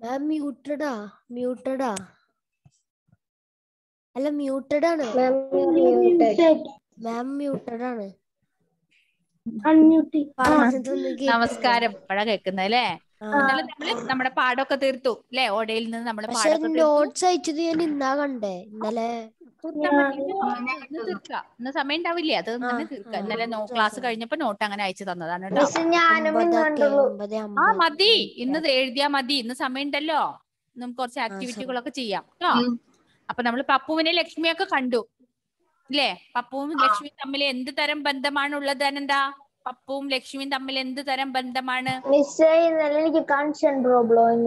മാം മ്യൂട്ടഡാ മ്യൂട്ടഡാ അല്ല മ്യൂട്ടഡ് ആണ് മാം മ്യൂട്ടഡ് ആണ് പറഞ്ഞതൊന്നും കേട്ടില്ല. നമസ്കാരം ഇപ്പഴാ കേൾക്കുന്നത് അല്ലേ ആ. എന്നാലും നമ്മള് നമ്മുടെ പാടൊക്കെ തീർത്തു അല്ലേ ഓടയിൽ നിന്ന് നമ്മള് പക്ഷെ പാടൊക്കെ തീർത്തു നോട്ട്സ് അയച്ചത് ഞാൻ ഇന്നാ കണ്ടേ ഇന്നലെ തീർത്താ മതി. ഇന്ന് ഇന്ന് തീർക്കാം ഇന്ന് സമയം ഉണ്ടാവില്ലേ അത് തന്നെ തീർക്കാം ഇന്നലെ ക്ലാസ് കഴിഞ്ഞപ്പോ നോട്ട് അങ്ങനെ അയച്ചു തന്നതാണ് കേട്ടോ ഒമ്പതൊക്കെ ഒമ്പത് ആ അമ്പത് മതി ഇന്ന് ഇത് എഴുതിയാ മതി ഇന്ന് സമയം ഉണ്ടല്ലോ നമുക്ക് കുറച്ച് ആക്ടിവിറ്റികളൊക്കെ ചെയ്യാം കേട്ടോ അപ്പൊ നമ്മൾ പപ്പുവിനെ ലക്ഷ്മിയൊക്കെ കണ്ടു ഇല്ലേ പപ്പുവും ലക്ഷ്മിയും തമ്മിൽ എന്ത് തരം ബന്ധമാണ് ഉള്ളത് അനന്താ പപ്പുവും ലക്ഷ്മിയും തമ്മിൽ എന്ത് തരം ബന്ധമാണ് മിസ്സേ ഇന്നലെ എനിക്ക് കൺഷൻ പ്രോബ്ലം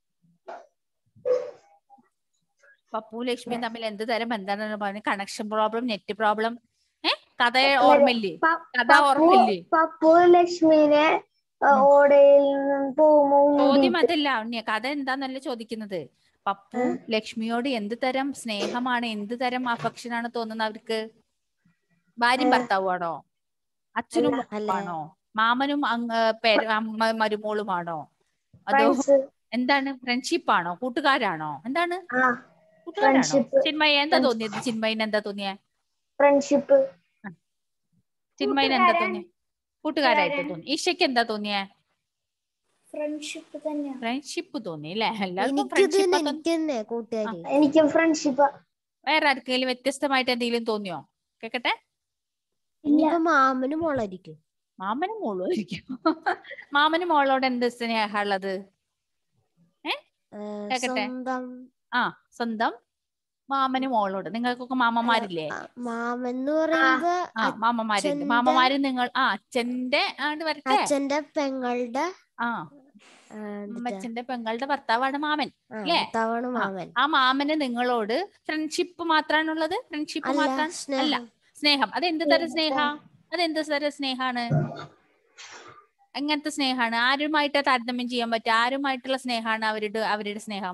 പപ്പുവും ലക്ഷ്മിയും തമ്മിൽ എന്ത് തരം ബന്ധമാണ് പറഞ്ഞ കണക്ഷൻ പ്രോബ്ലം നെറ്റ് പ്രോബ്ലം ഏ കഥ ഓർമ്മയില്ലേ കഥ ഓർമ്മയില്ലേ പപ്പു ലക്ഷ്മിനെ ആ, ഓടയിൽ നിന്ന് പോകുമ്പോ ചോദ്യം അതല്ല ഉണ്ണിയ കഥ എന്താന്നല്ല ചോദിക്കുന്നത് പപ്പു ലക്ഷ്മിയോട് എന്ത് തരം സ്നേഹമാണ് എന്ത് തരം അഫക്ഷൻ ആണ് തോന്നുന്നത് അവർക്ക് ഭാര്യയും ഭർത്താവുമാണോ അച്ഛനും അല്ല. ആണോ മാമനും അങ്ങ് പേര- അമ്മ മരുമോളുമാണോ അതോ ഫ്രണ്ട്സ് എന്താണ് ഫ്രണ്ട്ഷിപ്പ് ആണോ കൂട്ടുകാരാണോ എന്താണ് ആ കൂട്ടുകാരാണോ Friendship. ചിന്മയ എന്താ തോന്നിയത് ചിന്മയിന് എന്താ തോന്നിയേ ഫ്രണ്ട്ഷിപ്പ് ചിന്മയിന് എന്താ തോന്നിയേ കൂട്ടുകാരായിട്ട് തോന്നി ഈശയ്ക്ക് എന്താ തോന്നിയേ ഫ്രണ്ട്ഷിപ്പ് തന്നെയാണ് ഫ്രണ്ട്ഷിപ്പ് തോന്നി അല്ലേ എല്ലാവർക്കും എനിക്ക് തന്നെ ഫ്രണ്ട്ഷിപ്പ് ഒക്കെ എനിക്ക് തന്നെ കൂട്ടുകാരി എനിക്ക് ഫ്രണ്ട്ഷിപ്പ് വേറെ ആർക്കെങ്കിലും വ്യത്യസ്തമായിട്ട് എന്തെങ്കിലും തോന്നിയോ കേക്കട്ടെ ഇനിയിപ്പോ മാമനും മോളായിരിക്കും മാമനും മോളും ആയിരിക്കും മാമനും മോളോട് എന്ത് സ്നേഹമുള്ളത് ഏ, കേക്കട്ടെ. സ്വന്തം ആ സ്വന്തം മാമനും മോളോട് നിങ്ങൾക്കൊക്കെ മാമന്മാരില്ലേ ആ, മാമൻ എന്ന് പറയുമ്പോ ആ മാമന്മാരുണ്ട് അച്ഛന്റെ- മാമന്മാര് നിങ്ങൾ ആ അച്ഛന്റെ ആണ്ട് വരട്ടെ അച്ഛന്റെ പെങ്ങളുടെ ആ ആ, എന്തിട്ടാ? അമ്മച്ചന്റെ പെങ്ങളുടെ ഭർത്താവാണ് മാമൻ ആ, ല്ലേ? ഭർത്താവാണ് മാമൻ ആ മാമന് നിങ്ങളോട് ഫ്രണ്ട്ഷിപ്പ് മാത്രാണുള്ളത് ഫ്രണ്ട്ഷിപ്പ് അല്ല മാത്രം അല്ല സ്നേഹം സ്നേഹം അത് എന്ത് തരം സ്നേഹ അത് എന്ത് തരം സ്നേഹാണ് എങ്ങനത്തെ സ്നേഹാണ് ആരുമായിട്ട് താരതമ്യം ചെയ്യാൻ പറ്റുക ആരുമായിട്ടുള്ള സ്നേഹാണ് അവരുടെ അവരുടെ സ്നേഹം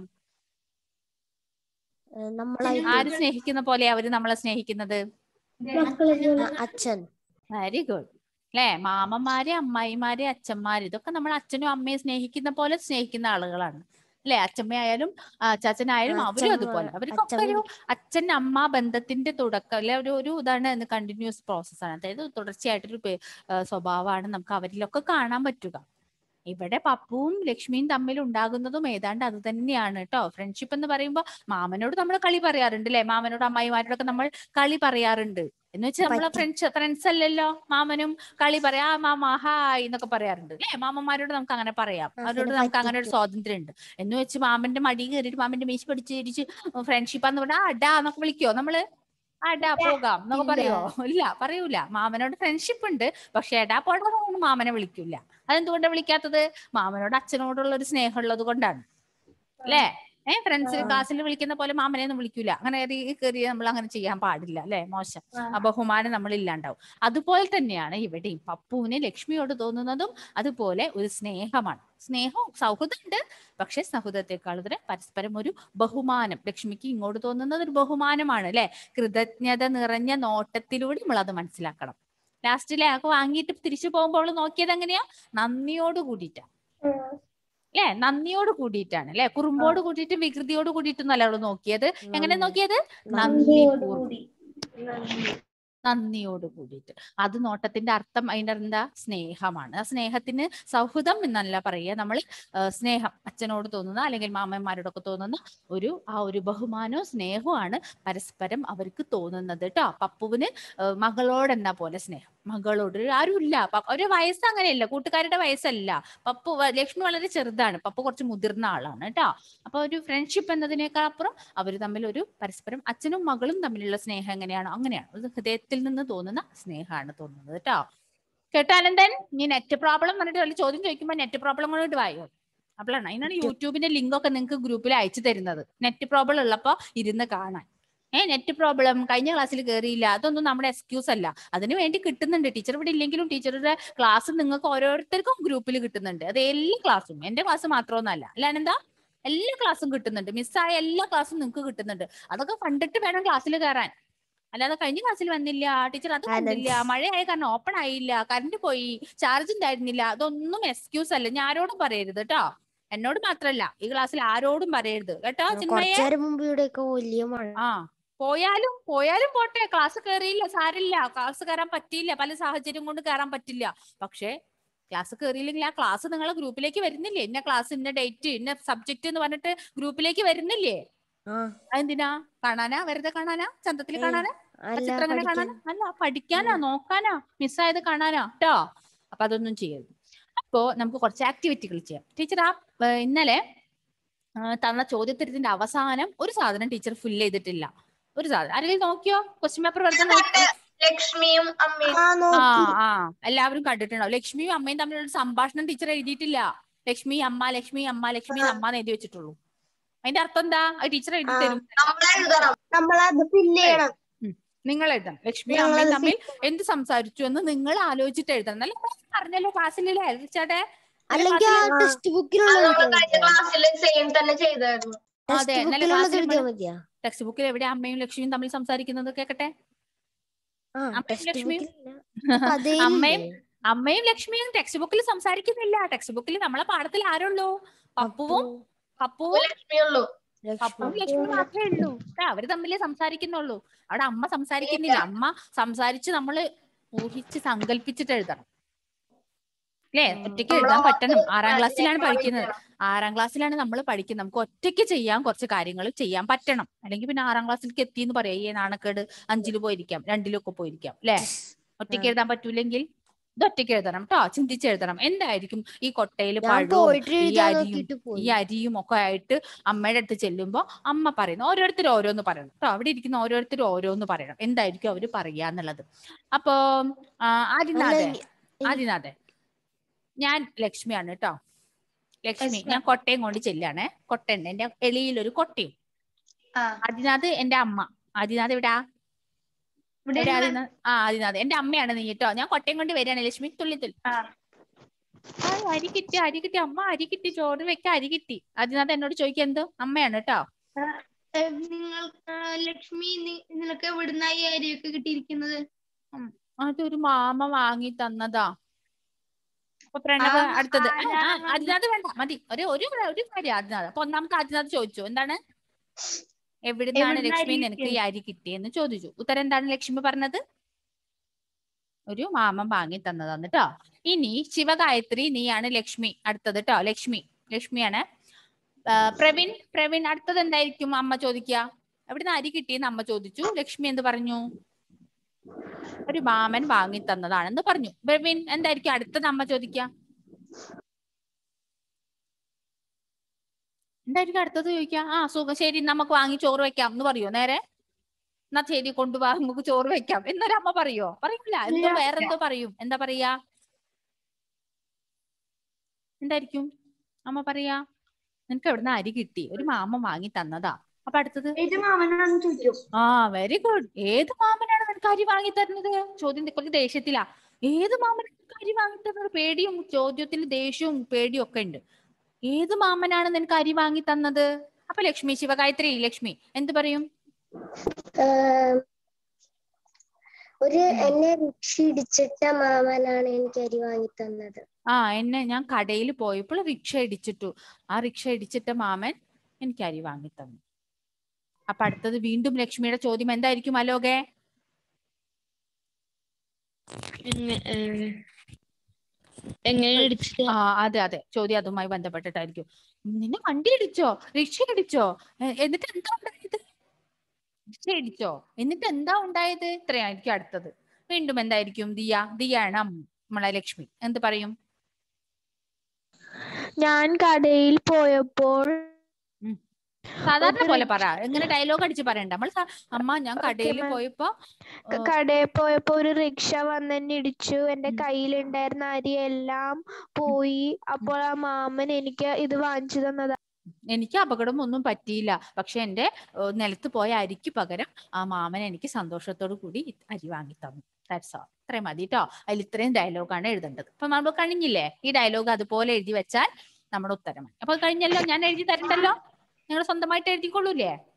ഏ, നമ്മളായിട്ട് ആര് സ്നേഹിക്കുന്ന പോലെ അവര് നമ്മളെ സ്നേഹിക്കുന്നത് ആ, അച്ഛൻ വെരി ഗുഡ് അല്ലേ മാമന്മാര് അമ്മായിമാര് അച്ഛന്മാര് ഇതൊക്കെ നമ്മൾ അച്ഛനും അമ്മയും സ്നേഹിക്കുന്ന പോലെ സ്നേഹിക്കുന്ന ആളുകളാണ് അല്ലെ അച്ഛമ്മയായാലും ആ, ചാച്ചനായാലും അവരും അച്ഛമ്മ- അതുപോലെ അവർക്കൊക്കെ ഒരു അച്ഛൻ അമ്മ ബന്ധത്തിന്റെ തുടക്കം അല്ലെ ഒരു ഒരു ഇതാണ് കണ്ടിന്യൂസ് പ്രോസസ്സാണ് അതായത് തുടർച്ചയായിട്ടൊരു പേ- ആ, സ്വഭാവമാണ് നമുക്ക് അവരിലൊക്കെ കാണാൻ പറ്റുക ഇവിടെ പപ്പുവും ലക്ഷ്മിയും തമ്മിൽ ഉണ്ടാകുന്നതും ഏതാണ്ട് അത് തന്നെയാണ് കേട്ടോ ഫ്രണ്ട്ഷിപ്പ് എന്ന് പറയുമ്പോൾ മാമനോട് നമ്മൾ കളി പറയാറുണ്ട് അല്ലെ മാമനോട് അമ്മായിമാരോടൊക്കെ നമ്മൾ കളി പറയാറുണ്ട് എന്ന് വെച്ചാൽ നമ്മളെ പറ്റി. ഫ്രണ്ട്സ് ഫ്രണ്ട്സ് അല്ലല്ലോ മാമനും കളി പറയാ ആ മാമ ഹായ് എന്നൊക്കെ പറയാറുണ്ട് അല്ലേ മാമന്മാരോട് നമുക്ക് അങ്ങനെ പറയാം ആ, അവരോട് പിന്നെ നമുക്ക് അങ്ങനെ ഒരു പറ്റിക്കും. സ്വാതന്ത്ര്യം ഉണ്ട് എന്ന് വെച്ച് മാമന്റെ മടി കയറിയിട്ട് മാമന്റെ മീശ പിടിച്ച് ഇരിച്ച് ഫ്രണ്ട്ഷിപ്പ് എന്ന് പറഞ്ഞാൽ അടാ എന്നൊക്കെ വിളിക്കോ നമ്മള് അടാ പോകാം എന്നൊക്കെ ഇല്ല. പറയോ ഇല്ല പറയൂല മാമനോട് ഫ്രണ്ട്ഷിപ്പ് ഉണ്ട് പക്ഷെ എടാ പോടാ മാമനെ വിളിക്കൂല അതെന്തുകൊണ്ടാ വിളിക്കാത്തത് മാമനോട് അച്ഛനോടുള്ള ഒരു സ്നേഹം ഉള്ളത് കൊണ്ടാണ് അല്ലേ ഏഹ് ഫ്രണ്ട്സ് ക്ലാസ്സിൽ വിളിക്കുന്ന പോലെ മാമനെ ഒന്നും വിളിക്കൂല അങ്ങനെ കയറി കയറി നമ്മൾ അങ്ങനെ ചെയ്യാൻ പാടില്ല അല്ലെ മോശം ആ ബഹുമാനം നമ്മൾ ഇല്ലാണ്ടാവും അതുപോലെ തന്നെയാണ് ഇവിടെയും പപ്പുവിന് ലക്ഷ്മിയോട് തോന്നുന്നതും അതുപോലെ ഒരു സ്നേഹമാണ് സ്നേഹവും സൗഹൃദം ഉണ്ട് പക്ഷെ സൗഹൃദത്തെക്കാൾ ഇതിന് പരസ്പരം ഒരു ബഹുമാനം ലക്ഷ്മിക്ക് ഇങ്ങോട്ട് തോന്നുന്നത് ഒരു ബഹുമാനമാണ് അല്ലെ കൃതജ്ഞത നിറഞ്ഞ നോട്ടത്തിലൂടെ നമ്മൾ അത് മനസ്സിലാക്കണം ലാസ്റ്റിലെ ആൾക്ക് വാങ്ങിയിട്ട് തിരിച്ചു പോകുമ്പോൾ അവള് നോക്കിയത് എങ്ങനെയാ നന്ദിയോട് കൂടിയിട്ടാ അല്ലെ നന്ദിയോട് കൂടിയിട്ടാണ് അല്ലെ കുറുമ്പോട് കൂടിയിട്ട് വികൃതിയോട് കൂടിയിട്ടൊന്നല്ല അവള് നോക്കിയത് എങ്ങനെ നോക്കിയത് നന്ദി നന്ദിയോട് കൂടിയിട്ട് അത് നോട്ടത്തിന്റെ അർത്ഥം അതിന്റെ എന്താ സ്നേഹമാണ് ആ സ്നേഹത്തിന് സൗഹൃദം എന്നല്ല പറയുക നമ്മൾ സ്നേഹം അച്ഛനോട് തോന്നുന്ന അല്ലെങ്കിൽ മാമന്മാരോടൊക്കെ തോന്നുന്ന ഒരു ആ ഒരു ബഹുമാനവും സ്നേഹവുമാണ് പരസ്പരം അവർക്ക് തോന്നുന്നത് കേട്ടോ പപ്പുവിന് ആ, മകളോട് എന്ന പോലെ സ്നേഹം മകളോട് ഒരു ആരുമില്ല പ- ഒരു വയസ്സ് അങ്ങനെയല്ല കൂട്ടുകാരുടെ വയസ്സല്ല പപ്പു വ- ലക്ഷ്മി വളരെ ചെറുതാണ് പപ്പു കുറച്ച് മുതിർന്ന ആളാണ് കേട്ടോ അപ്പൊ ഒരു ഫ്രണ്ട്ഷിപ്പ് എന്നതിനേക്കാൾ അപ്പുറം അവർ തമ്മിൽ ഒരു പരസ്പരം അച്ഛനും മകളും തമ്മിലുള്ള സ്നേഹം എങ്ങനെയാണോ അങ്ങനെയാണ് അത് ഹൃദയത്തിൽ നിന്ന് തോന്നുന്ന സ്നേഹമാണ് തോന്നുന്നത് കേട്ടോ കേട്ടോ അനന്തൻ നീ നെറ്റ് പ്രോബ്ലം പറഞ്ഞിട്ട് വല്ല ചോദ്യം ചോദിക്കുമ്പോൾ നെറ്റ് പ്രോബ്ലം കൊണ്ട് വായോ അപ്പോഴാണ് അതിനാണ് യൂട്യൂബിന്റെ ലിങ്ക് ഒക്കെ നിങ്ങൾക്ക് ഗ്രൂപ്പിൽ അയച്ചു തരുന്നത് നെറ്റ് പ്രോബ്ലം ഉള്ളപ്പോ ഇരുന്ന് കാണാൻ ഏ നെറ്റ് പ്രോബ്ലം കഴിഞ്ഞ ക്ലാസ്സിൽ കയറിയില്ല അതൊന്നും നമ്മുടെ എക്സ്ക്യൂസ് അല്ല അതിന് വേണ്ടി കിട്ടുന്നുണ്ട് ടീച്ചർ ഇവിടെ ഇല്ലെങ്കിലും ടീച്ചറുടെ ക്ലാസ് നിങ്ങൾക്ക് ഓരോരുത്തർക്കും ഗ്രൂപ്പിൽ കിട്ടുന്നുണ്ട് അത് എല്ലാ ക്ലാസ്സും എന്റെ ക്ലാസ് മാത്രമൊന്നല്ല അല്ല എന്താ എല്ലാ ക്ലാസ്സും കിട്ടുന്നുണ്ട് മിസ്സായ എല്ലാ ക്ലാസ്സും നിങ്ങൾക്ക് കിട്ടുന്നുണ്ട് അതൊക്കെ കണ്ടിട്ട് വേണം ക്ലാസ്സിൽ കയറാൻ അല്ലാതെ കഴിഞ്ഞ ക്ലാസ്സിൽ വന്നില്ല ടീച്ചർ അത് കണ്ടില്ല മഴയായ കാരണം ഓപ്പൺ ആയില്ല കറണ്ട് പോയി ചാർജ് ഉണ്ടായിരുന്നില്ല അതൊന്നും എക്സ്ക്യൂസ് അല്ല ഞാൻ ആരോടും പറയരുത് കേട്ടോ എന്നോട് മാത്രല്ല ഈ ക്ലാസ്സിൽ ആരോടും പറയരുത് കേട്ടോ ചിന്മയെ കുറച്ചേരം മുമ്പ് ഇവിടെയൊക്കെ വലിയ മഴ ആ പോയാലും പോയാലും പോട്ടെ ക്ലാസ് കയറിയില്ല സാരില്ല ക്ലാസ് കയറാൻ പറ്റിയില്ല പല സാഹചര്യം കൊണ്ട് കയറാൻ പറ്റില്ല പക്ഷേ ക്ലാസ് കയറിയില്ലെങ്കിൽ ആ ക്ലാസ് നിങ്ങളെ ഗ്രൂപ്പിലേക്ക് വരുന്നില്ലേ ഇന്ന ക്ലാസ് ഇന്ന ഡേറ്റ് ഇന്ന സബ്ജക്ട് എന്ന് പറഞ്ഞിട്ട് ഗ്രൂപ്പിലേക്ക് വരുന്നില്ലേ ആ അതെന്തിനാ കാണാനാ വെറുതെ കാണാനാ ചന്തത്തിൽ ഏയ്, കാണാനാ ആ അല്ല ചിത്രം അങ്ങനെ പഠിക്കാൻ കാണാനാ അല്ല പഠിക്കാനാ നോക്കാനാ മിസ്സായത് കാണാനാ കേട്ടോ അപ്പൊ അതൊന്നും ചെയ്യരുത് അപ്പോ നമുക്ക് കുറച്ച് ആക്ടിവിറ്റികൾ ചെയ്യാം ടീച്ചർ ആ ഏ, ഇന്നലെ ആ, തന്ന ചോദ്യത്തരത്തിന്റെ അവസാനം ഒരു സാധനം ടീച്ചർ ഫിൽ ചെയ്തിട്ടില്ല ഒരു സാധനം ആരെങ്കിലും നോക്കിയോ ക്വസ്റ്റ്യൻ പേപ്പർ വെറുതെ നോക്കി ലക്ഷ്മിയും അമ്മയും ആ ആ എല്ലാവരും കണ്ടിട്ടുണ്ടാവും ലക്ഷ്മിയും അമ്മയും തമ്മിലുള്ള സംഭാഷണം ടീച്ചർ എഴുതിയിട്ടില്ല ലക്ഷ്മി അമ്മ ലക്ഷ്മി അമ്മ ലക്ഷ്മി അമ്മ എന്ന് എഴുതി വെച്ചിട്ടുള്ളൂ അതിന്റെ അർത്ഥം എന്താ അത് ടീച്ചർ എഴുതി തരും നമ്മൾ എഴുതണം നമ്മളത് ഫില്ല് ചെയ്യണം നിങ്ങൾ എഴുതണം ലക്ഷ്മി ഞങ്ങളത് അമ്മയും തമ്മിൽ എന്ത് സംസാരിച്ചു എന്ന് നിങ്ങൾ ആലോചിച്ചിട്ട് എഴുതണം അല്ല പറഞ്ഞല്ലോ ക്ലാസ്സിലല്ലേ ചേട്ടെ അല്ലെങ്കിൽ ആ ആ. ടെക്സ്റ്റ് ബുക്കിലുള്ള അത് നമ്മൾ കഴിഞ്ഞ ക്ലാസ്സിൽ സെയിം തന്നെ ചെയ്തായിരുന്നു അതെ, ടെക്സ്റ്റ് ഇന്നലെ ബുക്കിലുള്ളത് ക്ലാസ്സിൽ എഴുതിയാ നമ്മള് മതിയാ ടെക്സ്റ്റ് ബുക്കിൽ എവിടെ അമ്മയും ലക്ഷ്മിയും തമ്മിൽ സംസാരിക്കുന്നത് കേക്കട്ടെ ആ അമ്മയും ടെക്സ്റ്റ് ലക്ഷ്മിയും? ബുക്കിൽ അമ്മയും അമ്മയും ലക്ഷ്മിയും ടെക്സ്റ്റ് ബുക്കിൽ സംസാരിക്കുന്നില്ല ടെക്സ്റ്റ് ബുക്കിൽ നമ്മളെ പാഠത്തിൽ ആരുള്ളൂ പപ്പുവും പപ്പുവും ലക്ഷ്മിയുള്ളൂ പപ്പുവും ലക്ഷ്മി മാത്രമേ ഉള്ളൂ ആ, അവര് തമ്മിലേ സംസാരിക്കുന്നുള്ളൂ അവിടെ അമ്മ സംസാരിക്കുന്നില്ല അമ്മ സംസാരിച്ച് നമ്മള് ഊഹിച്ച് സങ്കല്പിച്ചിട്ട് എഴുതണം അല്ലേ ഒറ്റയ്ക്ക് എഴുതാൻ പറ്റണം ആറാം ക്ലാസ്സിലാണ് പഠിക്കുന്നത് ആറാം ക്ലാസ്സിലാണ് നമ്മൾ പഠിക്കുന്നത് നമുക്ക് ഒറ്റയ്ക്ക് ചെയ്യാൻ കുറച്ച് കാര്യങ്ങൾ ചെയ്യാൻ പറ്റണം അല്ലെങ്കിൽ പിന്നെ ആറാം ക്ലാസ്സിലേക്ക് എത്തി എന്ന് പറയാം ഈ നാണക്കേട് അഞ്ചില് പോയിരിക്കാം രണ്ടിലൊക്കെ പോയിരിക്കാം അല്ലേ ഒറ്റയ്ക്ക് എഴുതാൻ പറ്റൂലെങ്കിൽ ഇത് ഒറ്റയ്ക്ക് എഴുതണം കേട്ടോ ചിന്തിച്ച് എഴുതണം എന്തായിരിക്കും ഈ കൊട്ടയിൽ ഞാൻ പഴവും പോയിട്ട് ഈ എഴുതാൻ അരിയും നോക്കിയിട്ട് പോയി ഈ അരിയും ഒക്കെ ആയിട്ട് അമ്മയുടെ അടുത്ത് ചെല്ലുമ്പോ അമ്മ പറയുന്നു ഓരോരുത്തർ ഓരോന്ന് പറയണം കേട്ടോ അവിടെ ഇരിക്കുന്ന ഓരോരുത്തർ ഓരോന്ന് പറയണം എന്തായിരിക്കും അവര് പറയാന്നുള്ളത് അപ്പോ ആ, ആദിനാഥെ അല്ല, ആദിനാഥെ ഞാൻ ലക്ഷ്മിയാണ് കേട്ടോ ലക്ഷ്മി ലക്ഷ്മി. ഞാൻ കൊട്ടയും കൊണ്ട് ചെല്ലാണ് കൊട്ടയുണ്ട് എന്റെ എളിയിൽ ഒരു കൊട്ടയും ആ. ആദിനാഥ് എന്റെ അമ്മ ആദിനാഥ് എവിടാ ഇവിടെ എവിടെ ഇരുന്ന് ആദിനാഥ് ആ ആദിനാഥ് എന്റെ അമ്മയാണ് നീ കേട്ടോ ഞാൻ കൊട്ടയും കൊണ്ട് വരികയാണ് ലക്ഷ്മി തുള്ളി തുള്ളി ആ. ആ, അരി കിട്ടി അരി കിട്ടി അമ്മ അരി കിട്ടി ചോറ് വെക്ക അരി കിട്ടി ആദിനാഥ് എന്നോട് ചോദിക്കുക എന്ത് അമ്മയാണ് കേട്ടോ നിങ്ങൾ ലക്ഷ്മി നിനക്ക് എവിടുന്നായി അരിയൊക്കെ കിട്ടിയിരിക്കുന്നത് അതൊരു മാമ വാങ്ങി തന്നതാ അപ്പൊ പ്രണവ് ആ, അടുത്തത് ആ, ആ, ആരാണ്? ആദിനാഥ് വേണ്ട മതി ഒരു ഒരു ഒരു കാര്യം ആദിനാഥ് അപ്പൊ ഒന്നാമത്തെ ആദിനാഥ് ചോദിച്ചു എന്താണ് എവിടുന്നാണ് എവിടുന്നാ ലക്ഷ്മി അരി നിനക്ക് ഈ അരി കിട്ടിയെന്ന് ചോദിച്ചു ഉത്തരം എന്താണ് ലക്ഷ്മി പറഞ്ഞത് ഒരു മാമൻ വാങ്ങി തന്നതാന്ന് ട്ടോ ഇനി ശിവഗായത്രി നീയാണ് ലക്ഷ്മി അടുത്തത് ട്ടോ ലക്ഷ്മി ലക്ഷ്മിയാണ് ആ, പ്രവീൺ പ്രവീൺ അടുത്തത് എന്തായിരിക്കും അമ്മ ചോദിക്കുക എവിടുന്ന് അരി കിട്ടിയെന്ന് അമ്മ ചോദിച്ചു ലക്ഷ്മി എന്ത് പറഞ്ഞു ഒരു മാമൻ വാങ്ങി തന്നതാണെന്ന് പറഞ്ഞു പ്രവീൺ എന്തായിരിക്കും അടുത്തത് അമ്മ ചോദിക്കുക എന്തായിരിക്കും അടുത്തത് ചോദിക്കുക ആ സുഖം ശരി നമുക്ക് വാങ്ങി ചോറ് വെക്കാം എന്ന് പറയോ നേരെ എന്നാ ശരി കൊണ്ടുപോവാ നമുക്ക് ചോറ് വെക്കാം എന്നൊരു അമ്മ പറയോ പറയില്ല എന്തോ ഇല്ല. വേറെന്തോ പറയും എന്താ പറയാ എന്തായിരിക്കും അമ്മ പറയാ നിനക്ക് എവിടുന്ന് അരി കിട്ടി ഒരു മാമ വാങ്ങി തന്നതാ അപ്പൊ അടുത്തത് ഏത് മാമനാണെന്ന് ചോദിക്കും ആ വെരി ഗുഡ് ഏത് മാമനാണ് നിനക്ക് അരി വാങ്ങി തരുന്നത് ചോദ്യം കുറച്ച് ദേഷ്യത്തിലാ ഏത് മാമനാണ് നിനക്ക് അരി വാങ്ങി തരുന്നത് പേടിയും ചോദ്യത്തിൽ ദേഷ്യവും പേടിയും ഒക്കെ ഉണ്ട് ഏത് മാമനാണ് നിനക്ക് അരി വാങ്ങി തന്നത് അപ്പൊ ലക്ഷ്മി ശിവഗായത്രി ലക്ഷ്മി എന്ത് പറയും ഒരു എന്നെ റിക്ഷ ഇടിച്ചിട്ട മാമനാണ് എനിക്ക് അരി വാങ്ങി തന്നത് ആ എന്നെ ഞാൻ കടയിൽ പോയപ്പോൾ റിക്ഷ ഇടിച്ചിട്ടു ആ റിക്ഷ ഇടിച്ചിട്ട മാമൻ എനിക്ക് അരി വാങ്ങി തന്നു അപ്പൊ അടുത്തത് വീണ്ടും ലക്ഷ്മിയുടെ ചോദ്യം എന്തായിരിക്കും അലോകെ എങ്ങനെ ഇടിച്ചിട്ട് ആ അതെ അതെ ചോദ്യം അതുമായി ബന്ധപ്പെട്ടിട്ടായിരിക്കും നിന്നെ വണ്ടി ഇടിച്ചോ റിക്ഷ ഇടിച്ചോ എ- എന്നിട്ട് എന്താ ഉണ്ടായത് റിക്ഷ ഇടിച്ചോ എന്നിട്ട് എന്താ ഉണ്ടായത് ഇത്രയായിരിക്കും അടുത്തത് വീണ്ടും എന്തായിരിക്കും ദിയ ദിയാണ് അമ്മ നമ്മളെ ലക്ഷ്മി എന്ത് പറയും ഞാൻ കടയിൽ പോയപ്പോൾ സാധാരണ ഒരു പോലെ പറ എങ്ങനെ ഡയലോഗ് അടിച്ച് പറയണ്ട നമ്മൾ സ- അമ്മ ഞാൻ Okay, കടയിൽ ma'am. പോയപ്പോ ക- ആ, കടയിൽ പോയപ്പോ ഒരു റിക്ഷ വന്നെന്നെ ഇടിച്ചു എന്റെ ഉം. കയ്യിലുണ്ടായിരുന്ന അരി എല്ലാം പോയി അപ്പോൾ ആ മാമൻ എനിക്ക് ഇത് വാങ്ങിച്ചു തന്നതാ എനിക്ക് അപകടം ഒന്നും പറ്റിയില്ല പക്ഷെ എന്റെ ഏഹ്, നിലത്ത് പോയ അരിക്ക് പകരം ആ മാമൻ എനിക്ക് സന്തോഷത്തോടു കൂടി ഇ- അരി വാങ്ങി തന്നു ദാറ്റ്സ് ഓൾ ഇത്രയും മതി കേട്ടോ അതിൽ ഇത്രയും ഡയലോഗാണ് എഴുതേണ്ടത് അപ്പൊ നമ്മൾ കഴിഞ്ഞില്ലേ ഈ ഡയലോഗ് അതുപോലെ എഴുതി വെച്ചാൽ നമ്മുടെ ഉത്തരമായി അപ്പൊ കഴിഞ്ഞല്ലോ ഞാൻ എഴുതി തരണ്ടല്ലോ നിങ്ങൾ സ്വന്തമായിട്ട് എഴുതിക്കൊള്ളൂലേ